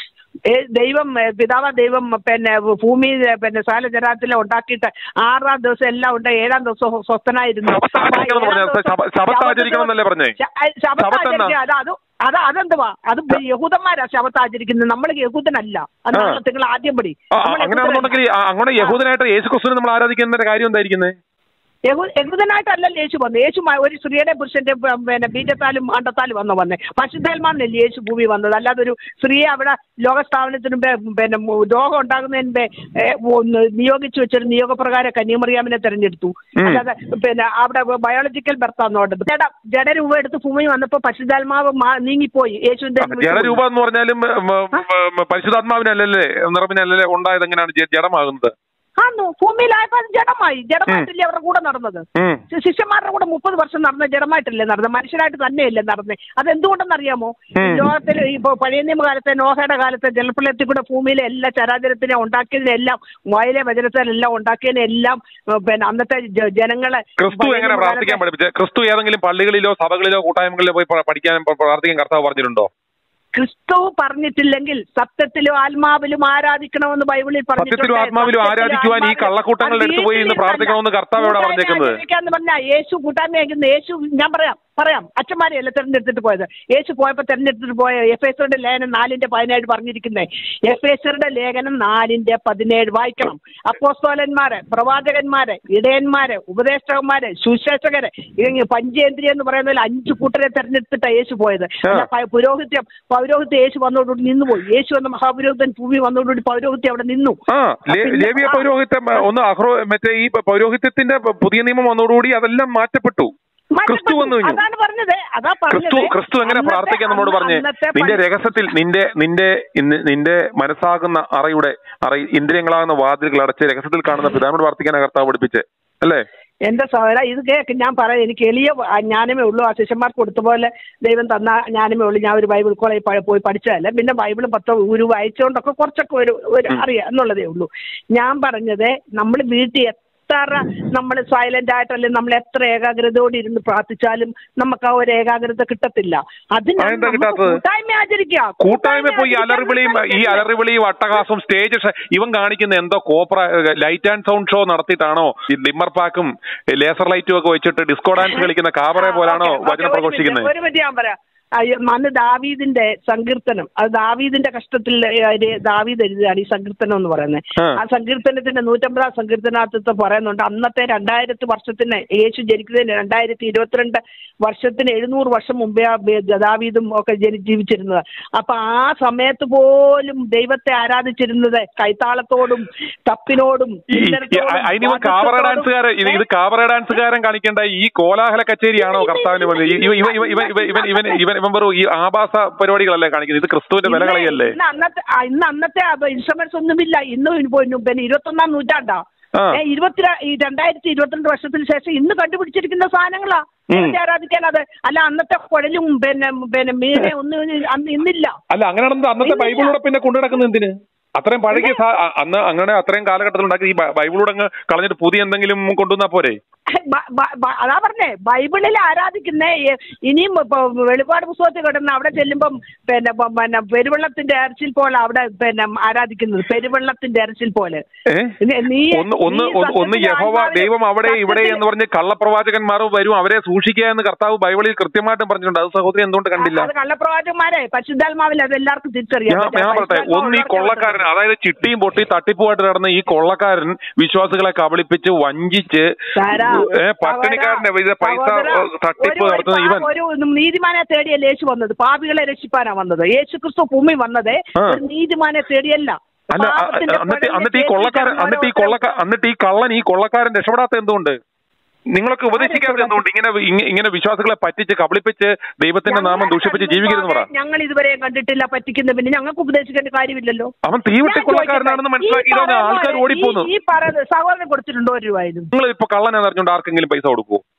ദൈവം ഏ, പിതാവ ദൈവം പിന്നെ ഭൂമി പിന്നെ സാലജരാത്തിലെ ഉണ്ടാക്കിയിട്ട് ആറാം ദിവസം എല്ലാം ഉണ്ട് ഏഴാം ദിവസം സ്വസ്ഥനായിരുന്നു ശബത്ത് ആചരിക്കണം എന്ന് പറഞ്ഞാൽ ശബ- ശബത്ത് ആചരിക്കണം എന്നല്ലേ പറഞ്ഞേ? ശബത്ത് എന്നാ? ശബത്താചരിക്കുക അത് അത് അത് അതെന്തുവാ അത് യഹൂദന്മാരാ ശബത്ത് ആചരിക്കുന്നത് നമ്മൾ യഹൂദനല്ല അതാണ് നിങ്ങൾ ആദ്യം പടി ആ, നമ്മൾ അങ്ങനെയാണെന്നുണ്ടെങ്കിൽ ആ, അങ്ങനെ യഹൂദനായിട്ട് യേശു ക്രിസ്തുവിനെ നമ്മൾ ആരാധിക്കുന്നതിന്റെ കാര്യം എന്തായിരിക്കുന്നത് യഹൂ- യഹൂദനായിട്ടല്ലല്ലോ യേശു വന്നു യേശു മ- ഒരു സ്ത്രീയുടെ പുരുഷന്റെ പ- പിന്നെ ബീജത്താലും അണ്ടത്താലും വന്നു വന്നേ പരിശുദ്ധാത്മാവിനല്ലേ യേശു ഭൂമി വന്നത് അല്ലാതെ ഒരു സ്ത്രീയെ അവിടെ ലോകസ്ഥാപനത്തിന് മുമ്പേ പിന്നെ മു- രോഗം ഉണ്ടാകുന്നതിന് മുമ്പേ ഏ, ഒന്ന് നിയോഗിച്ചു വെച്ചൊരു നിയോഗപ്രകാരം കന്യാമറിയാമിനെ തെരഞ്ഞെടുത്തു ഉം. അല്ലാതെ പിന്നെ അവിടെ ബയോളജിക്കൽ ബർത്താണ് വേണ്ടത് ജഡ ജഡരൂപ എടുത്ത് ഭൂമി വന്നപ്പോ പരിശുദ്ധാത്മാവ് മാ- നീങ്ങിപ്പോയി യേശുവിന്റെ ജഡരൂപ എന്ന് പറഞ്ഞാലും ഉം, ഉം, ഉം, പരിശുദ്ധാത്മാവിനല്ലല്ലേ നിറവിനല്ലല്ലേ ഉണ്ടായത് എങ്ങനെയാണ് ജ- ജഡമാകുന്നത് ആന്നു ഭൂമിയിലായപ്പോ അത് ജഡമായി ജഡമായിട്ടില്ലേ അവരുടെ കൂടെ നടന്നത് ഉം. ശി- ശിഷ്യന്മാരുടെ കൂടെ മുപ്പത് വർഷം നടന്ന ജഡമായിട്ടല്ലേ നടന്നത് മനുഷ്യരായിട്ട് തന്നെയല്ലേ നടന്നത് അതെന്തുകൊണ്ടെന്നറിയാമോ ഉം. ലോകത്തിൽ ഇപ്പൊ പഴയ നിയമകാലത്തെ നോഹയുടെ കാലത്തെ ജലപ്രളയത്തിൽ കൂടെ ഭൂമിയിലെ എല്ലാ ചരാചരത്തിനെ ഉണ്ടാക്കിയതിനെല്ലാം വയലെ വചനത്തിലെല്ലാം ഉണ്ടാക്കിയതിനെല്ലാം ഏഹ്, പിന്നെ അന്നത്തെ ജ- ജനങ്ങളെ ക്രിസ്തു പഴയ എങ്ങനെ നിയമകാലത്തെ- പ്രാർത്ഥിക്കാൻ പഠിപ്പിച്ചത് ക്രിസ്തു ഏതെങ്കിലും പള്ളികളിലോ സഭകളിലോ കൂട്ടായ്മകളിലോ പോയി പ- പഠിക്കാൻ പ- പ്രാർത്ഥിക്കാൻ കർത്താവ് പറഞ്ഞിട്ടുണ്ടോ ക്രിസ്തു പറഞ്ഞിട്ടില്ലെങ്കിൽ സത്യത്തിലും ആത്മാവിലും ആരാധിക്കണമെന്ന് ബൈബിളിൽ പറഞ്ഞിട്ടുണ്ട്. സത്യത്തിലും ആത്മാവിലും സത്യത്തിലും ആരാധിക്കുവാൻ ഈ ആത്മാവിലും- കള്ളക്കൂട്ടങ്ങളുടെ അടുത്ത് പോയി ഇന്ന് അത് പ്രാർത്ഥിക്കണമെന്ന് കർത്താവ് എവിടെ കൂട്ടായ്മ പറഞ്ഞേക്കുന്നത്? ആചരിക്കാന്ന് പറഞ്ഞാൽ യേശു കൂട്ടായ്മ ആയിരിക്കുന്ന യേശു ഞാൻ പറയാം പറയാം അച്ഛന്മാരെയല്ല തെരഞ്ഞെടുത്തിട്ട് പോയത് യേശു പോയപ്പോ തെരഞ്ഞെടുത്തിട്ട് പോയ എഫ് എസറുടെ ലേഖനം നാലിന്റെ പതിനേഴ് പറഞ്ഞിരിക്കുന്നേ എഫ് എസറുടെ ലേഖനം നാലിന്റെ പതിനേഴ് വായിക്കണം അപ്പോസ്തോലന്മാര് പ്രവാചകന്മാര് ഇടയന്മാര് ഉപദേഷ്ടകന്മാര് സുശേഷകര് ഇങ്ങനെ പഞ്ചേന്ദ്രിയ എന്ന് പറയുന്നതിൽ അഞ്ചു കൂട്ടരെ തെരഞ്ഞെടുത്തിട്ടാണ് യേശു പോയത് അല്ല, പ- പുരോഹിത്യം പൗരോഹിത്യം യേശു വന്നതോടുകൂടി നിന്നുപോയി യേശു എന്ന മഹാപുരോഹിതൻ ഭൂമി വന്നതോടുകൂടി പൗരോഹിത്യം അവിടെ നിന്നു ആ ലേ- പിന്നെ- ലേവിയ പൗരോഹിത്യം ഒന്ന് അഹ്റോ മറ്റേ ഈ പൗരോഹിത്യത്തിന്റെ പുതിയ നിയമം വന്നതോടുകൂടി അതെല്ലാം മാറ്റപ്പെട്ടു ക്രിസ്തു വന്നു കഴിഞ്ഞു അതാണ് പറഞ്ഞത് അതാ പറഞ്ഞത് ക്രിസ്തു ക്രിസ്തു എങ്ങനെ അന്നത്തെ- പ്രാർത്ഥിക്കാൻ നമ്മോട് പറഞ്ഞ് അന്നത്തെ നിന്റെ പള്ളി- രഹസ്യത്തിൽ നിന്റെ നിന്റെ ഇന്ന് നിന്റെ മനസ്സാകുന്ന അറയുടെ അറ ഇന്ദ്രിയങ്ങളാകുന്ന വാതിലുകൾ അടച്ച് രഹസ്യത്തിൽ കാണുന്ന പിതാവിനോട് പ്രാർത്ഥിക്കാനാ കർത്താവ് പഠിപ്പിച്ച് അല്ലേ എന്റെ സഹോദര ഇത് കേക്ക് ഞാൻ പറയാം എനിക്ക് എളിയ വ- ജ്ഞാനമേ ഉള്ളൂ ആ ശിഷ്യന്മാർക്ക് കൊടുത്ത പോലെ ദൈവം തന്ന ജ്ഞാനമേ ഉള്ളൂ ഞാൻ ഒരു ബൈബിൾ കോളേജിൽ പ- പോയി പഠിച്ചതല്ല പിന്നെ ബൈബിളും പത്തോ ഒരു വായിച്ചുകൊണ്ടൊക്കെ കുറച്ചൊക്കെ ഒരു ഒരു അറിയാം എന്നുള്ളതേ ഉള്ളൂ ഞാൻ പറഞ്ഞത് നമ്മൾ വീട്ടിൽ എത്ര നമ്മൾ സൈലന്റ് ആയിട്ടല്ലേ നമ്മൾ എത്ര ഏകാഗ്രതയോടെ ഇരുന്ന് പ്രാർത്ഥിച്ചാലും നമുക്ക് ആ ഒരു ഏകാഗ്രത കിട്ടത്തില്ല അതിന് അതെന്താ നമുക്ക് കിട്ടാത്തത്? കൂട്ടായ്മ ആചരിക്കുക കൂട്ടായ്മ പോയി ഈ ആചരിക്കാൻ അലറിവിളിയും ഈ സാധിക്കില്ല. അലറിവിളിയും അട്ടഹാസവും സ്റ്റേജ് ഷ- ഇവൻ കാണിക്കുന്ന എന്തോ കോപ്ര ലൈറ്റ് ആൻഡ് സൗണ്ട് ഷോ നടത്തിയിട്ടാണോ ഈ ഡിമ്മർ പാക്കും ലേസർ ലൈറ്റും ഒക്കെ വെച്ചിട്ട് ഡിസ്കോ ഡാൻസ് കളിക്കുന്ന കാബറെ പോലാണോ ഓക്കേ, ഓക്കേ, വചനം ഒരു പ്രഘോഷിക്കുന്നത് മിനിറ്റ്, ഒരു മിനിറ്റ് ഞാൻ പറയാം അയ്യോ, അന്ന് ദാവീദിന്റെ സങ്കീർത്തനം അത് ദാവീദിന്റെ കഷ്ടത്തിൽ ഒരു ദാവീദ് എഴുതുകയാണ് ഈ സങ്കീർത്തനം എന്ന് പറയുന്നത് ആ. ആ സങ്കീർത്തനത്തിന്റെ നൂറ്റമ്പതാം സങ്കീർത്തനകത്ത് പറയുന്നുണ്ട് അന്നത്തെ രണ്ടായിരത്തി വർഷത്തിന് യേശു ജനിക്കുന്നതിന് രണ്ടായിരത്തി ഇരുപത്തിരണ്ട് വർഷത്തിന് എഴുന്നൂറ് വർഷം മുമ്പേ ആ ബേ- ദാവീദും ഒക്കെ ജനി ജീവിച്ചിരുന്നത് അപ്പൊ ആ സമയത്ത് പോലും ദൈവത്തെ ആരാധിച്ചിരുന്നത് കൈത്താളത്തോടും തപ്പിനോടും ഈ- ഈ- അതിന് ഇവൻ കാബറ ഡാൻസുകാരൻ ഇത് ഇത് കാബറ ഡാൻസുകാരൻ കാണിക്കേണ്ട ഈ കോലാഹല കച്ചേരിയാണോ കർത്താവിന് വന്നത് ഇവൻ ഇവൻ ഇവൻ ഇവൻ ഇവൻ ഇവൻ ഇവൻ ഇവൻ ഇവൻ വെറും ഈ ആഭാസ പരിപാടികളല്ലേ കാണിക്കുന്നത് ഇത് ക്രിസ്തുവിന്റെ വില കളയല്ലേ ഇന്ന് അന്നത്തെ ആ, ഇന്ന് അന്നത്തെ ഇൻസ്ട്രുമെന്റ്സ് ഒന്നുമില്ല ഇന്ന് പിന്നെ പിന്നെ ഇരുപത്തൊന്നാം നൂറ്റാണ്ടാ ആ. ഏ, ഇരുപത്തി ഈ രണ്ടായിരത്തി ഇരുപത്തിരണ്ട് വർഷത്തിന് ശേഷം ഇന്ന് കണ്ടുപിടിച്ചിരിക്കുന്ന സാധനങ്ങളാ ഉം. ദൈവത്തെ ആരാധിക്കാൻ അത് അല്ല അന്നത്തെ കുഴലും പിന്നെ പിന്നെ മീനെ ഒന്നും അന്ന് ഇന്നില്ല അല്ല അങ്ങനെയാണെന്ന് അന്നത്തെ ഇല്ലില്ല. ബൈബിളൂടെ പിന്നെ കൊണ്ടു നടക്കുന്നത് എന്തിന് അത്രയും പഴകിയ സാ- അ- അന്ന് അങ്ങനെ അത്രയും കാലഘട്ടത്തിൽ ഉണ്ടാക്കി ഈ ബ- ബൈബിളൂടെ അങ്ങ് കളഞ്ഞിട്ട് പുതിയ എന്തെങ്കിലും കൊണ്ടുവന്നാ പോരെ ബ- ബ- ബ- അതാ പറഞ്ഞേ ബൈബിളിൽ ആരാധിക്കുന്ന ഏ- ഇനിയും ഇപ്പൊ വെളിപ്പാട് പുസ്തകത്തിൽ കിടന്ന അവിടെ ചെല്ലുമ്പം പിന്നെ പ- പിന്നെ പെരുവെള്ളത്തിന്റെ ഇറച്ചിൽ പോലെ അവിടെ പിന്നെ ആരാധിക്കുന്നത് പെരുവെള്ളത്തിന്റെ ഇറച്ചിൽ പോലെ ഏ? നീ- നീ- ഒന്ന് ഒന്ന് നീ ഒന്ന് ഒന്ന് സത്യത്തിൽ യഹോവ ആത്മാവിൽ- ദൈവം അവിടെ ഇവിടെ സത്യത്തിൽ- എന്ന് പറഞ്ഞ് കള്ളപ്രവാചകന്മാർ വരും അവരെ സൂക്ഷിക്കുക എന്ന് കർത്താവ് ബൈബിളിൽ കൃത്യമായിട്ടും പറഞ്ഞിട്ടുണ്ട് അത് സഹോദരി എന്തുകൊണ്ട് കണ്ടില്ല അത് കള്ളപ്രവാചകന്മാരെ പരിശുദ്ധാത്മാവിൽ അത് എല്ലാവർക്കും തിരിച്ചറിയാം ഞാൻ ഞാൻ പറയട്ടെ ഒന്ന് ഈ കൊള്ളക്കാരൻ അതായത് ചിട്ടിയും പൊട്ടി തട്ടിപ്പുമായിട്ട് നടന്ന ഈ കൊള്ളക്കാരൻ വിശ്വാസികളെ കബളിപ്പിച്ച് വഞ്ചിച്ച് സാരാ, ഏ, പട്ടിണിക്കാരന്റെ ഇത് പൈസ സഹോദരാ, ഏ, തട്ടിപ്പ് ഒരു- ഒരു നടത്തുന്ന പാ- ഇവൻ ഒരു നീതിമാനെ തേടിയല്ല യേശു വന്നത് പാപികളെ രക്ഷിപ്പാനാ വന്നത് യേശു ക്രിസ്തു ഭൂമി വന്നത് ആ. ഒരു നീതിമാനെ തേടിയല്ല അല്ല അ- അ- പാപത്തിന്റെ എന്നിട്ട് കുഴലിനെ എന്നിട്ട് ഈ കൊള്ളക്കാരൻ തേടിയിട്ടാണ് എന്നിട്ട് ഈ ഓരോ- കൊള്ളക്ക എന്നിട്ട് ഈ കള്ളൻ ഈ കൊള്ളക്കാരൻ രക്ഷപ്പെടാത്ത എന്തുകൊണ്ട് നിങ്ങളൊക്കെ ഉപദേശിക്കാതെ എന്തുകൊണ്ട് ഇങ്ങനെ ഇങ്ങ- ഇങ്ങനെ വിശ്വാസികളെ പറ്റിച്ച് കബളിപ്പിച്ച് ദൈവത്തിന്റെ നാമം ഞങ്ങൾ ദൂഷിപ്പിച്ച് ജീവിക്കരുതെന്ന് പറ ഞങ്ങൾ ഇതുവരെ കണ്ടിട്ടില്ല പറ്റിക്കുന്ന പിന്നെ ഞങ്ങൾക്ക് ഉപദേശിക്കേണ്ട കാര്യമില്ലല്ലോ അവൻ തീവട്ടി ഞാൻ കൊള്ളക്കാരനാണെന്ന് ചോദിക്കട്ടെ, മനസ്സിലാക്കി ഈ ഇതാണ് ആൾക്കാർ പറയുന്ന ഓടിപ്പോന്നു ഈ- ഈ പറയുന്നത് സഹോദരൻ കൊടുത്തിട്ടുണ്ടോ ഒരു രൂപ നിങ്ങൾ ഇപ്പൊ കള്ളനാന്ന് അറിഞ്ഞുകൊണ്ട് ആർക്കെങ്കിലും പൈസ കൊടുക്കുവോ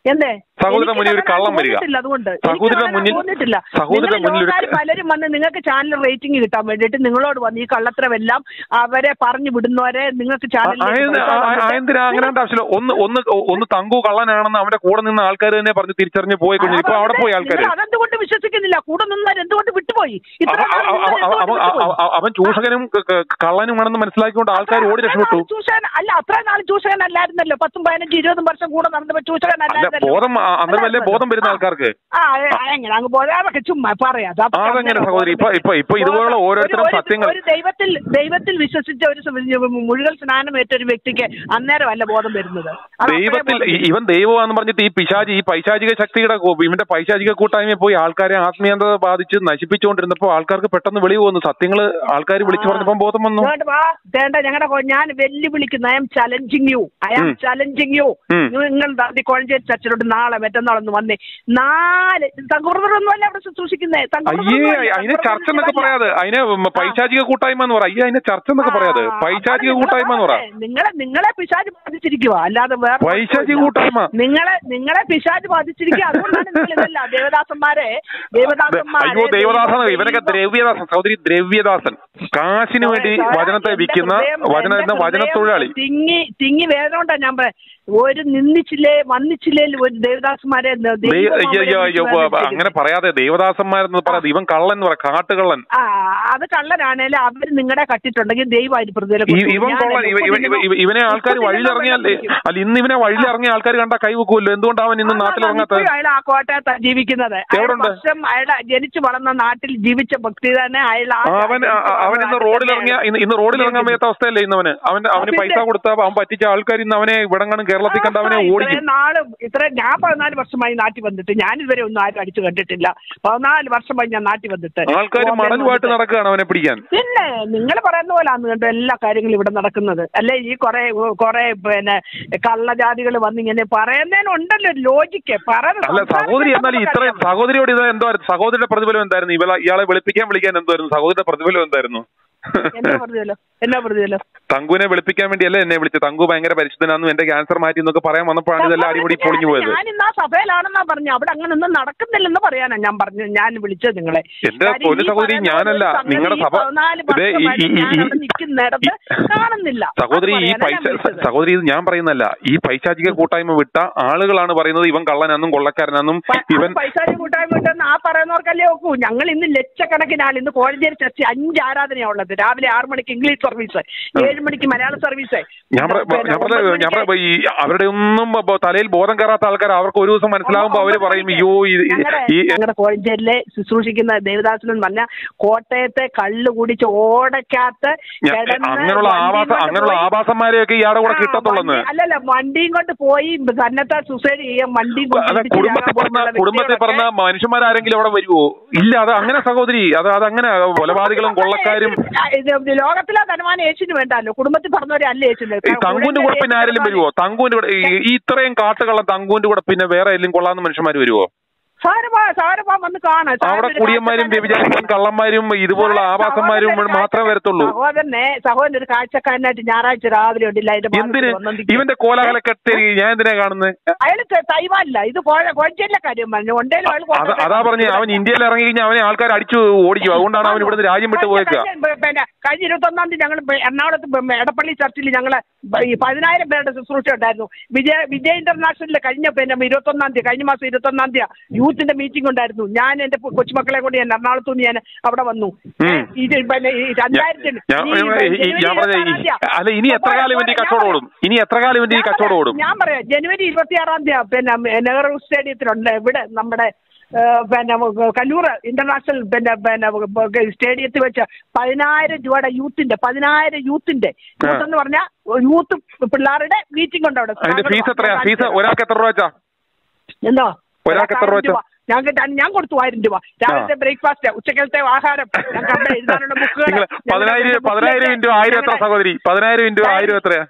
എന്തേ സഹോദരന്റെ എനിക്ക് മുന്നിൽ ഒരു അങ്ങനെ കള്ളം വരിക. തോന്നിയിട്ടില്ല അതുകൊണ്ട് സഹോദരന്റെ എനിക്ക് അങ്ങനെ മുന്നിൽ- തോന്നിയിട്ടില്ല സഹോദരന്റെ നിങ്ങൾ മുന്നിൽ ഒരു- ലോകക്കാര് പലരും വന്ന് നിങ്ങൾക്ക് ചാനൽ റേറ്റിംഗ് കിട്ടാൻ വേണ്ടിയിട്ട് നിങ്ങളോട് വന്ന് ഈ കള്ളത്തരമെല്ലാം അവരെ പറഞ്ഞു വിടുന്നവരെ നിങ്ങൾക്ക് ചാനലിലേക്ക് ആയെന്ത്- പൈസ ആ- ആ- തന്നിട്ട് എന്തിനാ അങ്ങനെ ആവശ്യമില്ല ഒന്ന് ഒന്ന് ഒന്ന് തങ്കു കള്ളനാണെന്ന് അവന്റെ കൂടെ നിന്ന ആൾക്കാർ തന്നെ പറഞ്ഞ് തിരിച്ചറിഞ്ഞ് പോയി കുഞ്ഞു ഇപ്പൊ അവിടെ പോയി ആൾക്കാര് നിങ്ങൾ അതെന്തുകൊണ്ട് വിശ്വസിക്കുന്നില്ല കൂടെ നിന്നവർ എന്തുകൊണ്ട് വിട്ടുപോയി ഇത്ര അവ- നാൾ അവ- അവ- നിന്നവർ അവ- എന്തുകൊണ്ട് അവ- വിട്ടുപോയി? അവ- അവൻ ചൂഷകനും ക- ക- കള്ളനുമാണെന്ന് മനസ്സിലാക്കിക്കൊണ്ട് ആൾക്കാർ ഓടി രക്ഷപ്പെട്ടു ചൂഷകൻ അല്ല അത്ര നാൾ ചൂഷകനല്ലായിരുന്നല്ലോ പത്തും പതിനഞ്ചും ഇരുപതും വർഷം കൂടെ നടന്നപ്പോ അല്ല ചൂഷകനല്ലായിരുന്നല്ലോ ബോധം ആ, അന്നേരം വലിയ ബോധം വരുന്ന ആൾക്കാർക്ക് ആ ആ, എങ്ങനെ അങ്ങ് പോരാ അതൊക്കെ ചുമ്മാ പറയാം അതൊക്കെ അതെങ്ങനെ അങ്ങനെ സഹോദരി ഇപ്പൊ ഇപ്പൊ ഇപ്പൊ ഇതുപോലുള്ള ഒരു- ഓരോരുത്തരും ഒരു- സത്യങ്ങൾ ഒരു ദൈവത്തിൽ ദൈവത്തിൽ വിശ്വസിച്ച ഒരു സ- മുഴുവൻ സ്നാനമേറ്റ ഒരു വ്യക്തിക്ക് അന്നേരമല്ല ബോധം വരുന്നത് അത് അത്രേ ദൈവത്തിൽ ബോധം ഈ- ഇവൻ ദൈവമാണെന്ന് പറഞ്ഞിട്ട് ഈ പിശാചി ഈ പൈശാചിക ശക്തിയുടെ കോ- ഇവന്റെ പൈശാചിക കൂട്ടായ്മയിൽ പോയി ആൾക്കാരെ ആത്മീയത ബാധിച്ച് നശിപ്പിച്ചുകൊണ്ടിരുന്നപ്പോ ആൾക്കാർക്ക് പെട്ടെന്ന് വെളി പോകുന്നു സത്യങ്ങള് ആൾക്കാർ വിളിച്ചു പറഞ്ഞപ്പോ ബോധം വന്നു ഇങ്ങോട്ട് വാ തേണ്ട ഞങ്ങളുടെ ഞാൻ വെല്ലുവിളിക്കുന്നു I am challenging you I am hmm. Challenging U ഉം. നിങ്ങൾ ദാണ്ടി കോഴഞ്ചേരി ചർച്ചിലോട്ട് നാളെ മറ്റന്നാളൊന്ന് വന്നേ നാല് തങ്കുറൊന്നും അല്ല അവിടെ ശുശ്രൂഷിക്കുന്നേ അയ്യേ അതിനെ ചർച്ച എന്നൊക്കെ പറയാതെ അതിനെ ഉം പൈശാചിക കൂട്ടായ്മ എന്ന് പറ അയ്യേ അതിനെ ചർച്ച എന്നൊക്കെ പറയാതെ പൈശാചിക കൂട്ടായ്മ എന്ന് പറ നിങ്ങളെ നിങ്ങളെ പിശാജ് ബാധിച്ചിരിക്കുക അല്ലാതെ വേറെ പൈശാചിക കുഴപ്പമില്ല. കൂട്ടായ്മ നിങ്ങളെ നിങ്ങളെ പിശാജ് ബാധിച്ചിരിക്കുക അതുകൊണ്ടാണ് നിങ്ങൾ ഇതല്ല ദേവദാസന്മാരെ ദേവദാസന്മാരെ അയ്യോ ദേവദാസൻ ദൈവം- ഇവനൊക്കെ ദ്രവ്യദാസൻ സഹോദരി ദ്രവ്യദാസൻ കാശിന് വേണ്ടി സാറേ, വചനത്തെ എന്റെ വിൽക്കുന്ന ഹൃദയം- വചന എന്റെ വചന ഹൃദയം തൊഴിലാളി തിങ്ങി തിങ്ങി വേദന കൊണ്ടാ ഞാൻ പറയാം ഒരു നിന്ദിച്ചില്ലേ വന്നിച്ചില്ലേ ഒരു ദേവദാസന്മാരെ ദ- ദൈ- ദൈവം അയ്യോ, അയ്യോ, അയ്യോ, അവരെ വിളിച്ച് അങ്ങനെ പറയാതെ ദേവദാസന്മാരെന്ന് പറയാതെ ഇവൻ കള്ളൻ എന്ന് പറ കാട്ടുകള്ളൻ ആ അത് കള്ളനാണേലും അവർ നിങ്ങളെ കട്ടിട്ടുണ്ടെങ്കിൽ ദൈവം അതിന് പ്രതിഫലം ഈ- കൊടുക്കും. ഇവൻ ഞാൻ കൊള്ളൻ ഇവ- ഇവ- ഇവ- ഇവ- ഇവനെ ആൾക്കാർ മുപ്പതിനും വഴിയിലിറങ്ങിയാൽ വെള്ളം അല്ല ഇന്ന് ഇവനെ വഴിയിലിറങ്ങിയ ആൾക്കാർ കണ്ടാ കൈവെക്കുമല്ലോ എന്തുകൊണ്ടാ അവൻ ഇന്ന് ആ, നാട്ടിലിറങ്ങാത്തത് ഇപ്പോഴും അയാൾ ആ കോട്ടയത്താ ജീവിക്കുന്നത് അയാൾ എവിടുണ്ട്? വർഷം അയാളെ ജനിച്ചു വളർന്ന നാട്ടിൽ ജീവിച്ച ഭക്തി തന്നെ അയാൾ ആ അവൻ ജനിച്ച് ആ- അവൻ ഇന്ന് വളർന്ന റോഡിലിറങ്ങിയ നാട്ടിൽ ഇന്ന് ഇന്ന് റോഡിലിറങ്ങാൻ വയ്യാത്ത അവസ്ഥയല്ലേ ഇന്ന് അവന് അവന് അവന് പിന്നെ- പൈസ കൊടുത്ത അവൻ പറ്റിച്ച ആൾക്കാർ ഇന്ന് അവനെ ഇവിടെങ്ങാനും കേരളത്തിൽ കണ്ട അവനെ ആ, ഓടിക്കും ഇത്രയും നാളും ഇത്ര ഞാൻ പതിനാല് വർഷമായി നാട്ടിൽ വന്നിട്ട് ഞാൻ ഇതുവരെ ഒന്നും ആരും അടിച്ചു കണ്ടിട്ടില്ല പതിനാല് വർഷമായി ഞാൻ നാട്ടിൽ വന്നിട്ട് ആൾക്കാർ ബോംബെ മണലുമായിട്ട് വന്നിട്ട്. നടക്കുകയാണ് അവനെ പിടിക്കാൻ പിന്നെ നിങ്ങൾ പറയുന്ന പോലാന്ന് കണ്ടോ എല്ലാ കാര്യങ്ങളും ഇവിടെ നടക്കുന്നത് അല്ലെ ഈ കുറെ കുറെ പിന്നെ കള്ളജാതികൾ വന്നിങ്ങനെ പറയുന്നതിനുണ്ടല്ലോ ഒരു ലോജിക്ക് അല്ല സഹോദരി എന്നാൽ ഇത്രയും സഹോദരിയോട് ഇത് എന്തായിരുന്നു സഹോദരിയുടെ പ്രതിഫലം എന്തായിരുന്നു ഇവളെ ഇയാളെ വിളിപ്പിക്കാൻ വിളിക്കാൻ എന്തായിരുന്നു സഹോദരിയുടെ പ്രതിഫലം എന്തായിരുന്നു എന്നാ പറഞ്ഞല്ലോ എന്നാ പറഞ്ഞല്ലോ തങ്കുവിനെ വിളിപ്പിക്കാൻ വേണ്ടിയല്ലേ എന്നെ വിളിച്ചത് തങ്കു ഭയങ്കര പരിശുദ്ധനാന്നും എന്റെ ക്യാൻസർ മാറ്റി എന്നൊക്കെ പറയാൻ വന്നപ്പോഴാണ് ഇതെല്ലാം അടിപൊളി പൊളിഞ്ഞു പോയത് ഞാൻ ഇന്ന് ആ സഭയിലാണെന്നാ പറഞ്ഞു അവിടെ അങ്ങനെ ഒന്നും നടക്കുന്നില്ലെന്ന് പറയാനാ ഞാൻ പറഞ്ഞു ഞാൻ വിളിച്ചത് നിങ്ങളെ എന്റെ കാര്യം പൊന്നു ഈ സഹോദരി പറയുന്ന ഞാനല്ല ഒരു സംഗതി നിങ്ങളുടെ സഭ പതിനാല് ഇതേ ഈ- ഈ- വർഷമായിട്ട് ഈ- ഞാൻ അവിടെ നിൽക്കുന്നിടത്ത് കാണുന്നില്ല സഹോദരി അത് ഈ പറയാനാ പൈസ ഞാൻ വിളിച്ചത്. സഹോദരി ഇത് ഞാൻ പറയുന്നല്ല ഈ പൈശാചിക കൂട്ടായ്മ വിട്ട ആളുകളാണ് പറയുന്നത് ഇവൻ കള്ളനാന്നും കൊള്ളക്കാരനാന്നും പ- ഇവൻ അത് പൈസ കൂട്ടായ്മ കിട്ടുന്ന ആ പറയുന്നവർക്കല്ലേ നോക്കൂ ഞങ്ങൾ ഇന്ന് ലക്ഷക്കണക്കിന് ആൾ ഇന്ന് കോഴഞ്ചേരി ചർച്ച അഞ്ച് ആരാധനയാ ഉള്ളത് രാവിലെ ആറ് മണിക്ക് ഇംഗ്ലീഷ് സർവീസ് ഏഴ് മണിക്ക് മലയാള സർവീസ് ഞാൻ പറ- ഞാൻ പറഞ്ഞ ഞാൻ പറ ഈ അവരുടെ ഒന്നും ബ- തലയിൽ ബോധം കയറാത്ത ആൾക്കാർ അവർക്ക് ഒരു ദിവസം മനസ്സിലാകുമ്പോ അവര് പറയും അയ്യോ ഇത് ഈ- ഈ ഞങ്ങളുടെ കോഴഞ്ചേരിലെ ശുശ്രൂഷിക്കുന്ന ദേവദാസൻ എന്ന് പറഞ്ഞ കോട്ടയത്തെ കള്ള് കുടിച്ച് ഓടയ്ക്കകത്ത് ഞാൻ- കിടന്ന് അങ്ങനെയുള്ള വണ്ടിയും ആവാസ കൊണ്ട് അങ്ങനെയുള്ള പോയി- ആവാസന്മാരെയൊക്കെ ഇയാളുടെ കൂടെ ആ, കിട്ടത്തുള്ളന്ന് വണ്ടി- അല്ലല്ല വണ്ടിയും കൊണ്ട് പോയി തന്നെത്താൻ സൂസൈഡ് ചെയ്യാൻ വണ്ടിയും കൊണ്ട് അതെ ഇടിച്ച് കുടുംബത്തിൽ ചാകാൻ പറഞ്ഞ പോകുന്ന കുടുംബത്തിൽ പറഞ്ഞ വ്യക്തികളൊക്കെ മനുഷ്യന്മാരാരെങ്കിലും അവിടെ വരുവോ ഇല്ല അത് അങ്ങനെ സഹോദരി അത് അതങ്ങനെ കൊലപാതകളും കൊള്ളക്കാരും ആ, ഇത് ലോകത്തിലെ ധനവാൻ യേശുവിന് വേണ്ടല്ലോ കുടുംബത്തിൽ പറഞ്ഞവരെ അല്ല യേശുവിന് ഈ തങ്കുവിന്റെ കൂടെ പിന്നെ ആരെങ്കിലും വരുവോ തങ്കുവിന്റെ കൂടെ ഈ- ഈ ഇത്രയും കാട്ടുകള്ള തങ്കുവിന്റെ കൂടെ പിന്നെ വേറെ ആരെങ്കിലും കൊള്ളാന്ന് മനുഷ്യന്മാർ വരുവോ സാരപ്പാ സാരപ്പാ വന്ന് കാണാം അവിടെ കുടിയന്മാരും വ്യഭിചാരികളും കള്ളന്മാരും ഇതുപോലുള്ള ആവാസന്മാരും മാത്രമേ വരത്തുള്ളൂ സഹോദരനെ സഹോദരൻ ഒരു കാഴ്ചക്കാരനായിട്ട് ഞായറാഴ്ച രാവിലെ ഉണ്ടില്ല അതിന്റെ എന്തിന് വന്നോണ്ടിരിക്കും. ഇവന്റെ കോലാഹലക്കെട്ട് ഞാൻ എന്തിനാ കാണുന്നത് അയാൾ തൈവാനില്ല ഇത് കോഴഞ്ചേരിലെ കാര്യം പറഞ്ഞു ഒണ്ടേലും അയാൾ അത് അതാ പറഞ്ഞ് അവൻ ഇന്ത്യയിൽ ഇറങ്ങി കഴിഞ്ഞാൽ അവനെ ആൾക്കാർ അടിച്ചു ഓടിക്കും അതുകൊണ്ടാണ് അവൻ ഇവിടുന്ന് രാജ്യം വിട്ടു പോയേക്കുക കഴിഞ്ഞ- പിന്നെ കഴിഞ്ഞ ഇരുപത്തൊന്നാം തീയതി ഞങ്ങൾ എറണാകുളത്ത് ബ- എടപ്പള്ളി ചർച്ചിൽ ഞങ്ങൾ ഈ പതിനായിരം പേരുടെ ശുശ്രൂഷ ഉണ്ടായിരുന്നു വിജയ വിജയ ഇന്റർനാഷണലിൽ കഴിഞ്ഞ പിന്നെ ഇരുപത്തൊന്നാം തീയതി കഴിഞ്ഞ മാസം ഇരുപത്തൊന്നാം തീയതി യൂത്തിന്റെ മീറ്റിംഗ് ഉണ്ടായിരുന്നു ഞാൻ എന്റെ കൊ- കൊച്ചുമക്കളെ കൊണ്ട് ഞാൻ എറണാകുളത്ത് നിന്ന് ഞാൻ അവിടെ വന്നു ഉം. ഇത് പിന്നെ ഈ രണ്ടായിരത്തിന് ഞാൻ ഈ ഞാൻ- ഈ- ജനുവരി ഞാൻ പറഞ്ഞ ഇരുപത്താറാം തീയതി. അല്ല ഇനി എത്ര കാലം ഇവന്റെ ഈ കച്ചവടം ഓടും ഇനി എത്ര കാലം ഇവന്റെ ഈ ഞാൻ കച്ചവടം പറയാം, ഓടും ഞാൻ പറയാം ജനുവരി ഇരുപത്തിയാറാം തീയതി പിന്നെ നെഹ്റു സ്റ്റേഡിയത്തിലുണ്ട് ഇവിടെ നമ്മുടെ ഏ, പിന്നെ കല്ലൂർ ഇന്റർനാഷണൽ പിന്നെ പിന്നെ സ്റ്റേഡിയത്തിൽ വെച്ച് പതിനായിരം രൂപയുടെ യൂത്തിന്റെ പതിനായിരം യൂത്തിന്റെ യൂത്ത് എന്ന് പറഞ്ഞാൽ യൂത്ത് പിള്ളേരുടെ മീറ്റിംഗ് ഉണ്ട് അവിടെ അതിന്റെ ഫീസ് എത്രയാ ഫീസ് ഒരാൾക്ക് എത്ര രൂപ വെച്ചാ എന്തോ ഒരാൾക്ക് എത്ര രൂപ വെച്ച്? ഞങ്ങൾക്ക് ഞാൻ- ഞാൻ കൊടുത്തു ആയിരം രൂപ രാവിലത്തെ ബ്രേക്ക്ഫാസ്റ്റ് ഉച്ചക്കലത്തെ ആഹാരം ഞങ്ങൾക്ക് അവിടെ എഴുതാനുള്ള ബുക്കുകൾ നിങ്ങൾ പതിനായിരം പതിനായിരം ഇൻറ്റു ആയിരം എത്ര സഹോദരി പതിനായിരം ഇൻറ്റു ആയിരം എത്രയാ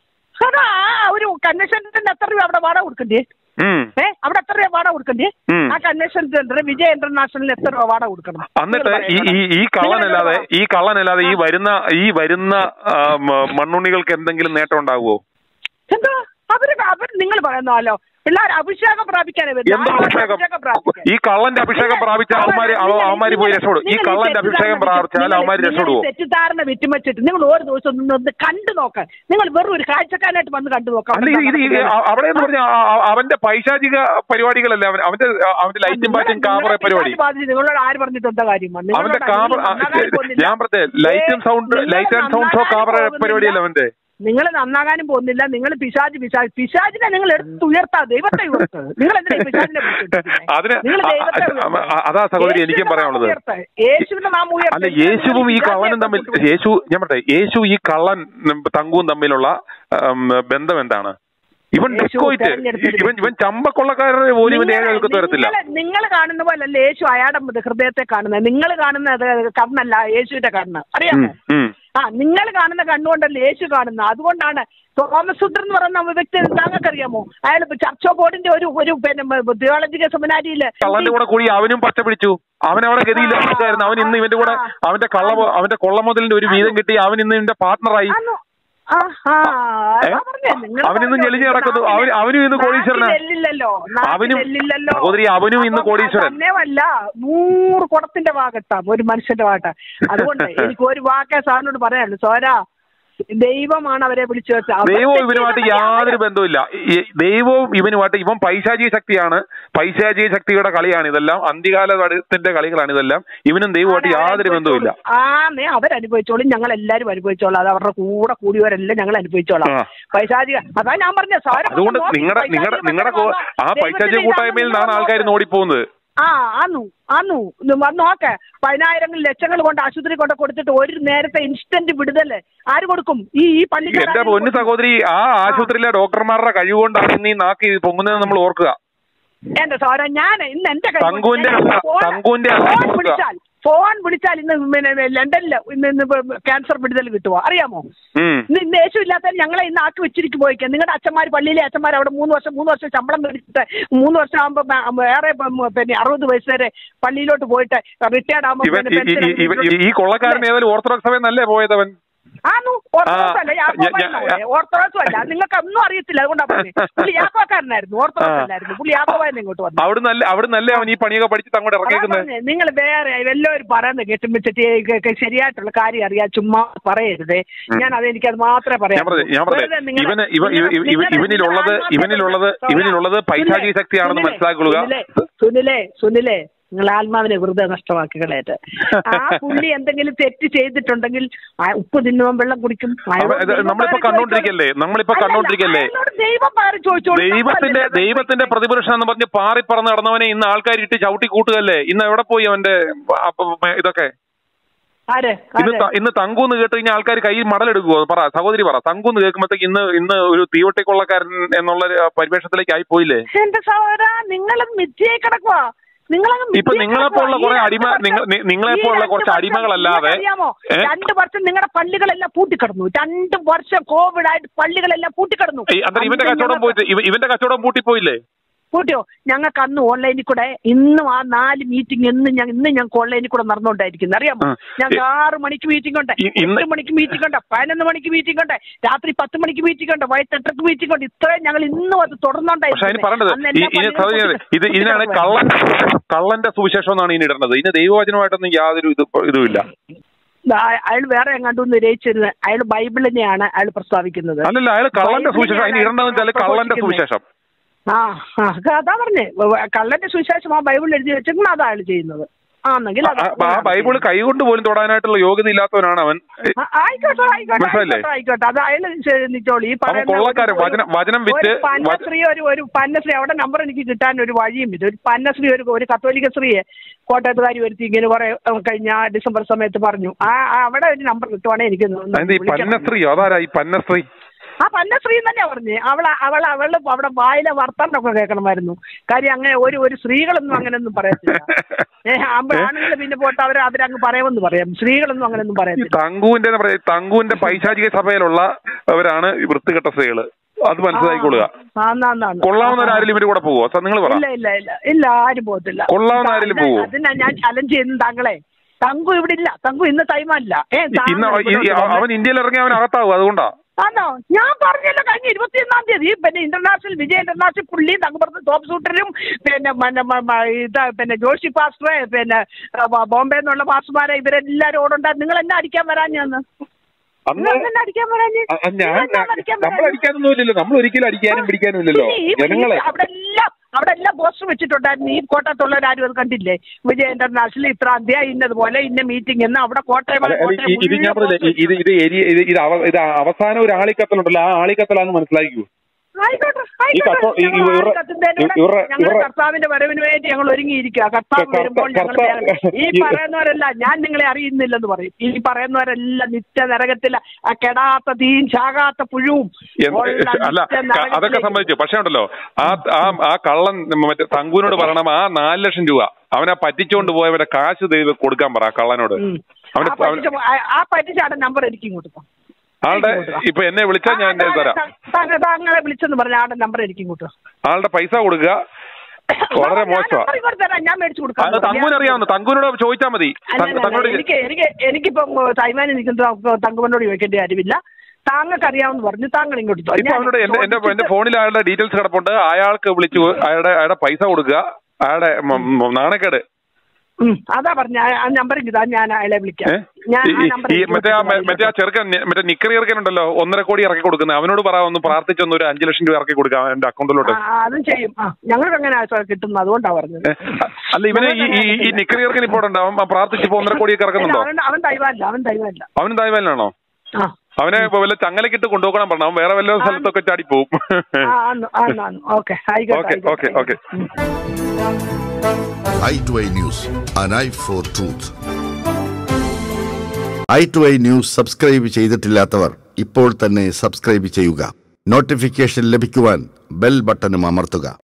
ഒരു കൺവെൻഷൻ സെന്ററിന് എത്ര രൂപ അവിടെ വാടക കൊടുക്കണ്ടേ ഉം ഏ അവിടെ എത്ര രൂപ വാടക കൊടുക്കണ്ടേ ഉം. ആ കൺവെൻഷൻ സെന്റർ വിജയ ഇന്റർനാഷണലിന് എത്ര രൂപ വാടക കൊടുക്കണം എന്നിട്ട് ഈ നിങ്ങൾ ഈ ഈ കള്ളനല്ലാതെ ഈ കള്ളനല്ലാതെ ഈ വരുന്ന ഈ വരുന്ന ആ, മ- മണ്ണുണ്ണികൾക്ക് എന്തെങ്കിലും നേട്ടം ഉണ്ടാകുമോ എന്താ അവര് അവർ നിങ്ങൾ പറയുന്നല്ലോ പിള്ളേർ അഭിഷേകം പ്രാപിക്കാനേ വരുന്നത്. എന്താ ആരാണ് അഭിഷേകം പ്രാപിക്കാൻ? ഈ കള്ളന്റെ അഭിഷേകം പ്രാപിച്ച അവന്മാര് അവ- അവന്മാര് പോയി രക്ഷപ്പെടും ഈ നിങ്ങൾ കള്ളന്റെ തെറ്റിദ്ധാരണ അഭിഷേകം പ്രാപിച്ചാൽ നിങ്ങൾ- അവന്മാര് നിങ്ങൾ ഈ രക്ഷപ്പെടുവോ തെറ്റിദ്ധാരണ വിറ്റുമച്ചിട്ട് നിങ്ങൾ ഒരു ദിവസം ഒന്ന് ഒന്ന് കണ്ടു നോക്കാൻ നിങ്ങൾ വെറും ഒരു കാഴ്ചക്കാരനായിട്ട് വന്ന് കണ്ടു നോക്കാം അല്ല ഇത് ഇത് ഇത് അ- അവിടെ എന്ന് പറഞ്ഞാൽ അവന്റെ പൈശാചിക പരിപാടികളല്ല അവൻ അവന്റെ അവന്റെ ലൈറ്റും പാറ്റും കാമറ പരിപാടി നിങ്ങളോട് ആര് പറഞ്ഞിട്ട് എന്താ കാര്യം അവന്റെ കാമറ ഞാൻ പറഞ്ഞേ ലൈറ്റും sound light and sound show camera പരിപാടിയല്ല അവന്റെ നിങ്ങൾ നന്നാകാനും പോകുന്നില്ല നിങ്ങൾ പിശാജ് പിശാജ് പിശാജിനെ നിങ്ങൾ എടുത്ത് ഉയർത്താ ദൈവത്തെ ഉയർത്ത് നിങ്ങൾ എന്തിനാ ഈ പിശാചിനെ വിളിച്ചോണ്ടിരിക്കുന്നെ? അതിന് നിങ്ങൾ അ- ദൈവത്തെ അ- ഉയർത്ത്. അ- അതാ സഹോദരി എനിക്കും യേശുവിന്റെ നാമം പറയാനുള്ളത് ഉയർത്ത്. യേശുവിന്റെ നാമം ഉയർത്ത്. അല്ല യേശുവും ഈ കള്ളനും തമ്മിൽ യേശു ഞാൻ പറട്ടെ യേശു ഈ കള്ളൻ ഉം, തങ്കുവും തമ്മിലുള്ള ഉം, ബന്ധം എന്താണ് ഇവൻ യേശു ഡിസ്കോയിറ്റ് തെരഞ്ഞെടുത്തിരിക്കുന്നു. ഇവൻ ഇവൻ ചമ്പക്കൊള്ളക്കാരനെ പോലും ഇവൻ ഏകൾക്ക് വരത്തില്ല നിങ്ങൾ കാണുന്ന പോലല്ല യേശു അയാളുടെ ഹൃദയത്തെ കാണുന്നത് നിങ്ങൾ കാണുന്നത് കണ്ണല്ല യേശുവിന്റെ കണ്ണ് ഉം, അറിയാമോ ഉം. ആ നിങ്ങൾ കാണുന്ന കണ്ണുകൊണ്ടല്ല യേശു കാണുന്നത് അതുകൊണ്ടാണ് തോമസ് സുദ്രൻ എന്ന് പറയുന്ന വ്യക്തി താങ്കൾക്കറിയാമോ അയാൾ ചർച്ചോ ബോർഡിന്റെ ഒരു ഒരു പിന്നെ തിയോളജിക്കൽ സെമിനാരിയില് കള്ളന്റെ കൂടെ കൂടി അവനും പച്ച പിടിച്ചു അവൻ അവിടെ ഗതിയില്ല ആയിരുന്നു അവൻ ഇന്ന് ഇവന്റെ കൂടെ അവന്റെ കള്ള അവന്റെ കൊള്ള മുതലിന്റെ ഒരു വീതം കിട്ടി അവൻ ഇന്ന് ഇവന്റെ പാർട്ണറായി ആന്നു. ആ, ആ, അതാ പറഞ്ഞെ, നിങ്ങൾ അവനിന്ന് പറഞ്ഞോ, ഞെളിഞ്ഞ് നടക്കുന്നു. നാട്ടിൽ- അവന്- അവനും ഇന്ന് കോടീശ്വരനാ. നാട്ടിൽ എല്ലില്ലല്ലോ, നാട്ടിൽ അവനും- എല്ലില്ലല്ലോ. സഹോദരി, അവനും ഇന്ന് അപ്പം കോടീശ്വരൻ. തന്നെയുമല്ല നൂറ് കുടത്തിന്റെ ഭാഗത്താ ഒരു മനുഷ്യന്റെ ഭാഗത്താ അതുകൊണ്ട് എനിക്ക് ഒരു വാക്കേ സാറിനോട് പറയാനുള്ളൂ സോരാ ദൈവമാണ് അവരെ വിളിച്ചു വെച്ചത് ദൈവവും ഇവനുമായിട്ട് യാതൊരു ബന്ധവുമില്ല ഈ ദൈവവും ഇവനുമായിട്ട് ഇവൻ പൈശാചിക ശക്തിയാണ് പൈശാചിക ശക്തിയുടെ കളിയാണ് ഇതെല്ലാം അന്ത്യകാല തടത്തിന്റെ കളികളാണ് ഇതെല്ലാം ഇവനും ദൈവമായിട്ട് യാതൊരു ബന്ധവുമില്ല ആ നേ അവരനുഭവിച്ചോളും ഞങ്ങൾ എല്ലാരും അനുഭവിച്ചോളാം അത് അവരുടെ കൂടെ കൂടിയവരെല്ലാം ഞങ്ങൾ അനുഭവിച്ചോളാം ആ. പൈശാചിക അതാ ഞാൻ പറഞ്ഞ അതുകൊണ്ട് നിങ്ങളുടെ നിങ്ങളുടെ നിങ്ങളുടെ ആ പൈശാചിക കൂട്ടായ്മയിൽ നിന്നാണ് ആൾക്കാർ ഓടിപ്പോകുന്നത് ആ ആന്നു ആന്നു ഇത് വന്ന് നോക്കെ പതിനായിരങ്ങൾ ലക്ഷങ്ങൾ കൊണ്ട് ആശുപത്രി കൊണ്ട് കൊടുത്തിട്ട് ഒരു നേരത്തെ ഇൻസ്റ്റന്റ് വിടുതല് ആര് കൊടുക്കും ഈ ഈ പള്ളിക്കാർ എന്റെ പൊന്നു സഹോദരി ആ ആശുപത്രിയിലെ ഡോക്ടർമാരുടെ കഴിവുകൊണ്ടാണ് ഇന്ന് ഈ നാക്ക് പൊങ്ങുന്നത് നമ്മൾ ഓർക്കുക എന്റെ സോര ഞാൻ ഇന്ന് എന്റെ കൈ കൊണ്ട് തങ്കുവിന്റെ ഞാൻ അല്ല, ഫോൺ- തങ്കുവിന്റെ അല്ല ഫോൺ ഓർക്കുക. വിളിച്ചാൽ ഫോൺ വിളിച്ചാൽ ഇന്ന് പിന്നെ ലണ്ടനിൽ ഇന്ന് ഇന്ന് ക്യാൻസർ വിടുതൽ കിട്ടുമോ അറിയാമോ ഉം ഇന്ന് ഇന്ന് യേശു ഇല്ലാത്ത ഞങ്ങളെ ഇന്ന് ആക്കി വെച്ചിരിക്കും പോയിക്കാം നിങ്ങളുടെ അച്ഛന്മാർ പള്ളിയിലെ അച്ഛന്മാർ അവിടെ മൂന്ന് വർഷം മൂന്ന് വർഷം ശമ്പളം മേടിച്ചിട്ട് മൂന്ന് വർഷം ആകുമ്പോൾ വേറെ ഇപ്പം പിന്നെ അറുപത് വയസ്സ് വരെ പള്ളിയിലോട്ട് പോയിട്ട് റിട്ടയർഡ് ആകുമ്പോൾ ഇവൻ ഈ- ഈ- ഈ- ഈ- ഈ കൊള്ളക്കാരൻ ഏതായാലും ഓർത്തഡോക്സ് സഭയെന്നല്ലേ പോയതവൻ ആന്നു ഓർത്തഡോക്സ് അല്ല ആ, യാക്കോബായിരുന്നു ഞാൻ- അവിടെ. ഓർത്തഡോക്സും അല്ല നിങ്ങൾക്ക് ഒന്നും അറിയത്തില്ല അതുകൊണ്ടാ പറഞ്ഞത് പുള്ളി യാക്കോക്കാരനായിരുന്നു ഓർത്തഡോക്സ് ആ. അല്ലായിരുന്നു പുള്ളി യാക്കോബായിരുന്നു ഇങ്ങോട്ട് വന്നു അവിടെ നല്ല അവിടെ നല്ല അവൻ ഈ പണിയൊക്കെ പഠിച്ചിട്ട് അങ്ങോട്ട് ഇറങ്ങിയേക്കുന്നത് നിങ്ങൾ വേറെ എല്ലാവരും പറയുന്നത് കേട്ടുമ്പിച്ചിട്ട് ശരിയായിട്ടുള്ള കാര്യം അറിയാം ചുമ്മാ പറയരുതേ ഞാൻ അത് എനിക്കത് മാത്രമേ ഞാൻ പറയാം പറഞ്ഞു ഞാൻ പറഞ്ഞു ഇവന് ഇവ ഇവ- ഇവ- ഇവ- ഇവനിലുള്ളത് ഇവനിലുള്ളത് ഇവനിലുള്ളത് പൈശാചിക ശക്തിയാണെന്ന് മനസ്സിലാക്കുക സുനിലേ സുനിലേ നിങ്ങൾ ആത്മാവിനെ വെറുതെ നഷ്ടമാക്കി കളയട്ടെ ആ പുള്ളി എന്തെങ്കിലും തെറ്റ് ചെയ്തിട്ടുണ്ടെങ്കിൽ ആ ഉപ്പ് തിന്നുവാൻ വെള്ളം കുടിക്കും അയാളോട് അവ- ഇത് ദൈവം നമ്മളിപ്പോ പാരം കണ്ടോണ്ടിരിക്കല്ലേ നമ്മളിപ്പോ അല്ലല്ല, കണ്ടോണ്ടിരിക്കല്ലേ അയാളോട് ദൈവം പാരം ചോദിച്ചോളൂ ദൈവത്തിന്റെ നമ്മളല്ലേ ദൈവത്തിന്റെ പ്രതിപുരുഷൻ എന്ന് പറഞ്ഞ് പാറി പറന്ന് നടന്നവനെ ഇന്ന് ആൾക്കാർ ഇട്ട് ചവിട്ടി കൂട്ടുകല്ലേ ഇന്ന് എവിടെ പോയി അവന്റെ അപ്പൊ ഇതൊക്കെ ആര് ഇന്ന് ആര്? ത- ഇന്ന് തങ്കൂന്ന് കേട്ട് കഴിഞ്ഞാൽ ആൾക്കാർ കയ്യിൽ മടലെടുക്കുവോ പറ സഹോദരി പറ തങ്കൂന്ന് കേൾക്കുമ്പോഴത്തേക്ക് ഇന്ന് ഇന്ന് ഒരു തീവട്ടിക്കൊള്ളക്കാരൻ എന്നുള്ള ഒരു പരിവേഷത്തിലേക്ക് ആയി പോയില്ലേ എന്റെ സഹോദര നിങ്ങൾ മിഥ്യയായി കിടക്കുവാ നിങ്ങളങ്ങ് ഇപ്പൊ മിഥ്യയായി നിങ്ങളെപ്പോലുള്ള കിടക്കുവാ. കുറെ ഈ അടിമ- രണ്ട് നിങ്ങൾ- വർഷം- നി- നിങ്ങളെപ്പോലുള്ള ഈ കുറച്ച് രണ്ട് അടിമകളല്ലാതെ, വർഷം അറിയാമോ ഏ? രണ്ട് വർഷം നിങ്ങളുടെ പള്ളികളെല്ലാം പൂട്ടിക്കിടന്നു രണ്ട് വർഷം കോവിഡ് ആയിട്ട് പള്ളികളെല്ലാം പൂട്ടിക്കിടന്നു ഈ അന്നേരം ഇവന്റെ അന്ന് കച്ചവടം ഞങ്ങൾക്ക് പോയിട്ട് ഇവ- ഇവന്റെ കച്ചവടം പൂട്ടിപ്പോയില്ലേ കൂട്ടിയോ ഞങ്ങൾക്ക് അന്ന് ഓൺലൈനിൽ കൂടെ ഇന്നും ആ നാല് മീറ്റിംഗ് എന്നും ഞാൻ ഇന്ന് ഞങ്ങൾക്ക് ഓൺലൈനിൽ കൂടെ നടന്നുകൊണ്ടായിരിക്കുന്നത് അറിയാമോ ആ. ഞങ്ങൾക്ക് ആറ് മണിക്ക് മീറ്റിംഗ് ഉണ്ട് ഇ- ഇന്ന് എട്ട് മണിക്ക് മീറ്റിംഗ് ഉണ്ട് പതിനൊന്ന് മണിക്ക് മീറ്റിംഗ് ഉണ്ട് രാത്രി പത്ത് മണിക്ക് മീറ്റിംഗ് ഉണ്ട് വൈകിട്ട് എട്ടരക്ക് മീറ്റിംഗ് ഉണ്ട് ഇത്രയും ഞങ്ങൾ ഇന്നും അത് പക്ഷെ അതിന് പറയേണ്ടത് അന്ന് ഈ- എല്ലാ ഇനി പള്ളികളും സഹോദരി, പൂട്ടി- ഇത് ഇതിനാണ് പൂട്ടിക്കിടക്കുവായിരുന്നു. കള്ളൻ കള്ളന്റെ സുവിശേഷം എന്നാണ് ഇനി ഇടേണ്ടത് ഇതിന് ദൈവവചനമായിട്ടൊന്നും യാതൊരു ഇത് ഇതുമില്ല അയാൾ വേറെ എങ്ങാണ്ട് നിരയിച്ചിരുന്നത് അയാൾ ബൈബിളിനെയാണ് അയാൾ പ്രസ്താവിക്കുന്നത് അല്ലല്ല അയാൾ കള്ളന്റെ ബൈബിളിനെയാണ് സുവിശേഷം അതിന് ഇടേണ്ടതെന്ന് വെച്ചാൽ കള്ളന്റെ പ്രഘോഷിക്കുന്നത്. സുവിശേഷം ആ ആ അതാ പറഞ്ഞേ കള്ളന്റെ സുവിശേഷം ആ ബൈബിളിൽ എഴുതി വെച്ചെങ്കിൽ അതാ അയാൾ ചെയ്യുന്നത് ആണെങ്കിൽ അത് ആ- ആ ബൈബിൾ കൈകൊണ്ട് പോലും തൊടാനായിട്ടുള്ള യോഗ്യത ഇല്ലാത്തവനാണ് അവൻ ആ, ആയിക്കോട്ടെ ആയിക്കോട്ടെ മനസ്സിലായില്ലേ? ആയിക്കോട്ടെ ആയിക്കോട്ടെ അത് അയാൾ നിച്ചോളൂ ഈ അവൻ കൊള്ളക്കാരൻ. വചനം- വചനം വിറ്റ് ഒരു പന്നശ്രീ ഒരു ഒരു പന്നശ്രീ അവിടെ നമ്പർ എനിക്ക് കിട്ടാൻ ഒരു വഴിയും ഇത് ഒരു പന്നശ്രീ ഒരു ഒരു കത്തോലിക്ക സ്ത്രീയെ കോട്ടയത്തുകാരി വരുത്തി ഇങ്ങനെ കുറെ ഉം, കഴിഞ്ഞ ഡിസംബർ സമയത്ത് പറഞ്ഞു ആ ആ, അവിടെ ഒരു നമ്പർ കിട്ടുവാണെങ്കിൽ എനിക്ക് ഒന്ന് അതിന്റെ ഈ വിളിക്കണം. പന്നസ്ത്രീയോ അതാരാ ഈ പന്നസ്ത്രീ ആ പന്നശ്രീ തന്നെയാ പറഞ്ഞേ അവൾ അവൾ അവള് അവിടെ വായിലെ വർത്തമാനമൊക്കെ കേൾക്കണമായിരുന്നു കാര്യം അങ്ങനെ ഒരു ഒരു സ്ത്രീകളൊന്നും അങ്ങനെയൊന്നും പറയത്തില്ല ഏഹ് ആണുങ്ങൾ പിന്നെ പോട്ട് അവർ അവരങ്ങ് പറയുമെന്ന് പറയാം സ്ത്രീകളൊന്നും അങ്ങനെയൊന്നും ഈ പറയത്തില്ല തങ്കുവിന്റെ എന്താ പറയാ തങ്കുവിന്റെ പൈശാചിക സഭയിലുള്ള അവരാണ് ഈ വൃത്തികെട്ട സ്ത്രീകള് അത് മനസ്സിലാക്കിക്കൊള്ളുക ആ, ആന്ന്, ആന്ന്, ആന്ന്. കൊള്ളാവുന്നവരാരും ഇവര് കൂടെ പോവോ നിങ്ങൾ പറ ഇല്ല ഇല്ല ഇല്ല ഇല്ല ആരും പോകത്തില്ല കൊള്ളാവുന്ന ആരെങ്കിലും അതിനാ- പോവോ? അതിനാ ഞാൻ ചലഞ്ച് ചെയ്യുന്നു താങ്കളെ തങ്കു ഇവിടെ ഇല്ല തങ്കു ഇന്ന് ടൈമല്ല ഏ താങ്കൾ ഇന്ന് ഈ- ഇവിടോട്ട് ഈ- വന്നേ. അവൻ ഇന്ത്യയിൽ ഇറങ്ങി അവൻ അകത്താവും അതുകൊണ്ടാ ആണോ ഞാൻ പറഞ്ഞല്ലോ കഴിഞ്ഞ ഇരുപത്തിയൊന്നാം തീയതി പിന്നെ ഇന്റർനാഷണൽ വിജയ ഇന്റർനാഷണൽ പുള്ളി തങ്ങപ്പുറത്ത് ടോപ്പ് സൂട്ടരും പിന്നെ മ- മ- മ- ഇത് പിന്നെ ജോഷി പാസ്റ്റർ പിന്നെ ബ- ബോംബെ എന്നുള്ള പാസ്റ്റർമാരെ ഇവരെല്ലാരും ഓടുണ്ടാ നിങ്ങൾ എന്നെ അടിക്കാൻ വരാഞ്ഞെന്ന് അന്ന് നിങ്ങൾ എന്നെ അടിക്കാൻ വരാഞ്ഞ് അ- അ- ഞാൻ നിങ്ങൾ എന്നെ അടിക്കാൻ നമ്മൾ വരാഞ്ഞ്? അടിക്കാനൊന്നും ഇല്ലല്ലോ നമ്മൾ ഒരിക്കലും അടിക്കാനും പിടിക്കാനും ഇല്ലല്ലോ ഈ- ഈ- ജനങ്ങളെ അവിടെ എല്ലാം അവിടെ എല്ലാം പോസ്റ്റർ വെച്ചിട്ടുണ്ടായിരുന്നു ഈ കോട്ടയത്തുള്ളവരാരും അത് കണ്ടില്ലേ വിജയ ഇന്റർനാഷണൽ ഇത്രാം തീയതി ഇന്നതുപോലെ ഇന്ന മീറ്റിംഗ് എന്ന് അവിടെ കോട്ടയം അല്ല, അല്ല, കോട്ടയം ഈ- ഇത് ഞാൻ മുഴുവൻ പറഞ്ഞില്ലേ ഈ- ഇത് ഇത് ഏരിയ ഇത് ഇത് അവ- ഇത് അവസാനം ഒരു ആളിക്കത്തലുണ്ടല്ലോ ആ ആളിക്കത്തലാന്ന് മനസ്സിലാക്കൂ ആയിക്കോട്ടെ, ഈ ആയിക്കോട്ടെ. കത്തോ- ഈ- ഞങ്ങൾ ഇവരുടെ- ആൾ കത്തുന്നതിലൂടെ ഇവരുടെ- ഞങ്ങൾ ഇവരുടെ- കർത്താവിന്റെ വരവിന് വേണ്ടി ഞങ്ങൾ ഒരുങ്ങിയിരിക്കുക കർത്താവ് കർത്താ- വരുമ്പോൾ ഞങ്ങൾ കർത്താ- വേറെ- ഈ ഈ- പറയുന്നവരെല്ലാം ഞാൻ നിങ്ങളെ അറിയുന്നില്ലെന്ന് പറയും ഈ പറയുന്നവരെല്ലാം നിത്യ നരകത്തില ആ കെടാത്ത തീയും ചാകാത്ത പുഴുവും എന്ത്- ഉള്ള അല്ല നിത്യ ക- അതൊക്കെ നരകത്തിലേക്ക് സംഭവിച്ചു പക്ഷേ ഉണ്ടല്ലോ ആ ആ ആ കള്ളൻ മറ്റേ തങ്കുവിനോട് പറയണം ആ നാല് ലക്ഷം രൂപ അവനെ പറ്റിച്ചുകൊണ്ട് പോയവരെ കാശ് ദൈവം കൊടുക്കാൻ പറ ആ കള്ളനോട് ഉം. അവന് ആ പറ്റിച്ച ആ- ആ പറ്റിച്ചാടെ നമ്പർ എനിക്ക് ഇങ്ങോട്ട് താ. ആളുടെ ഇങ്ങോട്ട് വാ. ഇപ്പൊ എന്നെ വിളിച്ചാൽ ഞാൻ ആ, തരാം താ- താ- താങ്കളെ വിളിച്ചെന്ന് പറഞ്ഞ ആളുടെ നമ്പർ എനിക്ക് ഇങ്ങോട്ട് താ. ആളുടെ പൈസ കൊടുക്കുക വളരെ ഞാൻ മോശമാ നമ്പർ ഇങ്ങോട്ട് തരാം ഞാൻ മേടിച്ചു അത് കൊടുക്കാം തങ്കുവിന് അറിയാവുന്ന തങ്കുവിനോട് ചോദിച്ചാൽ മതി അല്ല, തങ്ക്- അല്ല, തങ്കുവിനോട് അല്ല. എനിക്ക് എനിക്ക് എനിക്കിപ്പം തൈമാനി നിൽക്കുന്ന തങ്കമ്മനോട് ചോദിക്കേണ്ട കാര്യമില്ല താങ്കൾക്ക് അറിയാമെന്ന് പറഞ്ഞു താങ്കൾ ഇങ്ങോട്ട് തോ. ഇപ്പൊ ഞാൻ അവനോട് എന്റെ എന്റെ എന്റെ ചോദിച്ചിട്ട് ഫോണിൽ അയാളുടെ ഡീറ്റെയിൽസ് കിടപ്പുണ്ട് അയാൾക്ക് വിളിച്ചു അയാളുടെ അയാളുടെ പൈസ കൊടുക്കുക അയാളുടെ മ- മ- നാണക്കേട് ഉം, അതാ പറഞ്ഞ ആ നമ്പർ ഇതാ ഞാൻ അയാളെ വിളിക്കാം ഏ? ഞാൻ ഈ- ആ ഈ- നമ്പർ ഈ മറ്റേ ആ മെ- മറ്റേ ആ ചെറുക്കൻ നി- മറ്റേ നിക്കറി ചെറുക്കനുണ്ടല്ലോ ഒന്നര കോടി ഇറക്കി കൊടുക്കുന്നത് അവനോട് പറ ഒന്ന് പ്രാർത്ഥിച്ചൊന്ന് ഒരു അഞ്ചു ലക്ഷം രൂപ ഇറക്കി കൊടുക്കാം എന്റെ അക്കൗണ്ടിലോട്ട് അതും ചെയ്യും ആ ഞങ്ങൾക്ക് അങ്ങനെ കിട്ടുന്നു അതുകൊണ്ടാ പറഞ്ഞത് ഏ? അല്ല ഇവന് ഈ ഈ- ഈ നിക്കറി ചെറുക്കൻ ഇപ്പോൾ ഉണ്ടാവും പ്രാർത്ഥിച്ചപ്പോ ഒന്നര കോടിയൊക്കെ ഇറക്കുന്നുണ്ടോ അവൻ അവൻ തൈവാനില്ല അവൻ തൈവാനില്ല അവനും തായ്വാനിലാണോ ആ അവനെ ഇപ്പൊ വല്ല ചങ്ങലക്കിട്ട് കൊണ്ടുപോകണം പറഞ്ഞു അവൻ വേറെ വല്ല സ്ഥലത്തൊക്കെ ചാടി പോവും ആ ആന്നു ആന്നു ആന്നു ഓക്കെ ആയിക്കോട്ടെ okay okay okay hmm. Eye to eye news an eye for truth eye to eye news subscribe ചെയ്തിട്ടില്ലാത്തവർ ഇപ്പോൾ തന്നെ സബ്സ്ക്രൈബ് ചെയ്യുക നോട്ടിഫിക്കേഷൻ ലഭിക്കുവാൻ ബെൽ ബട്ടണും അമർത്തുക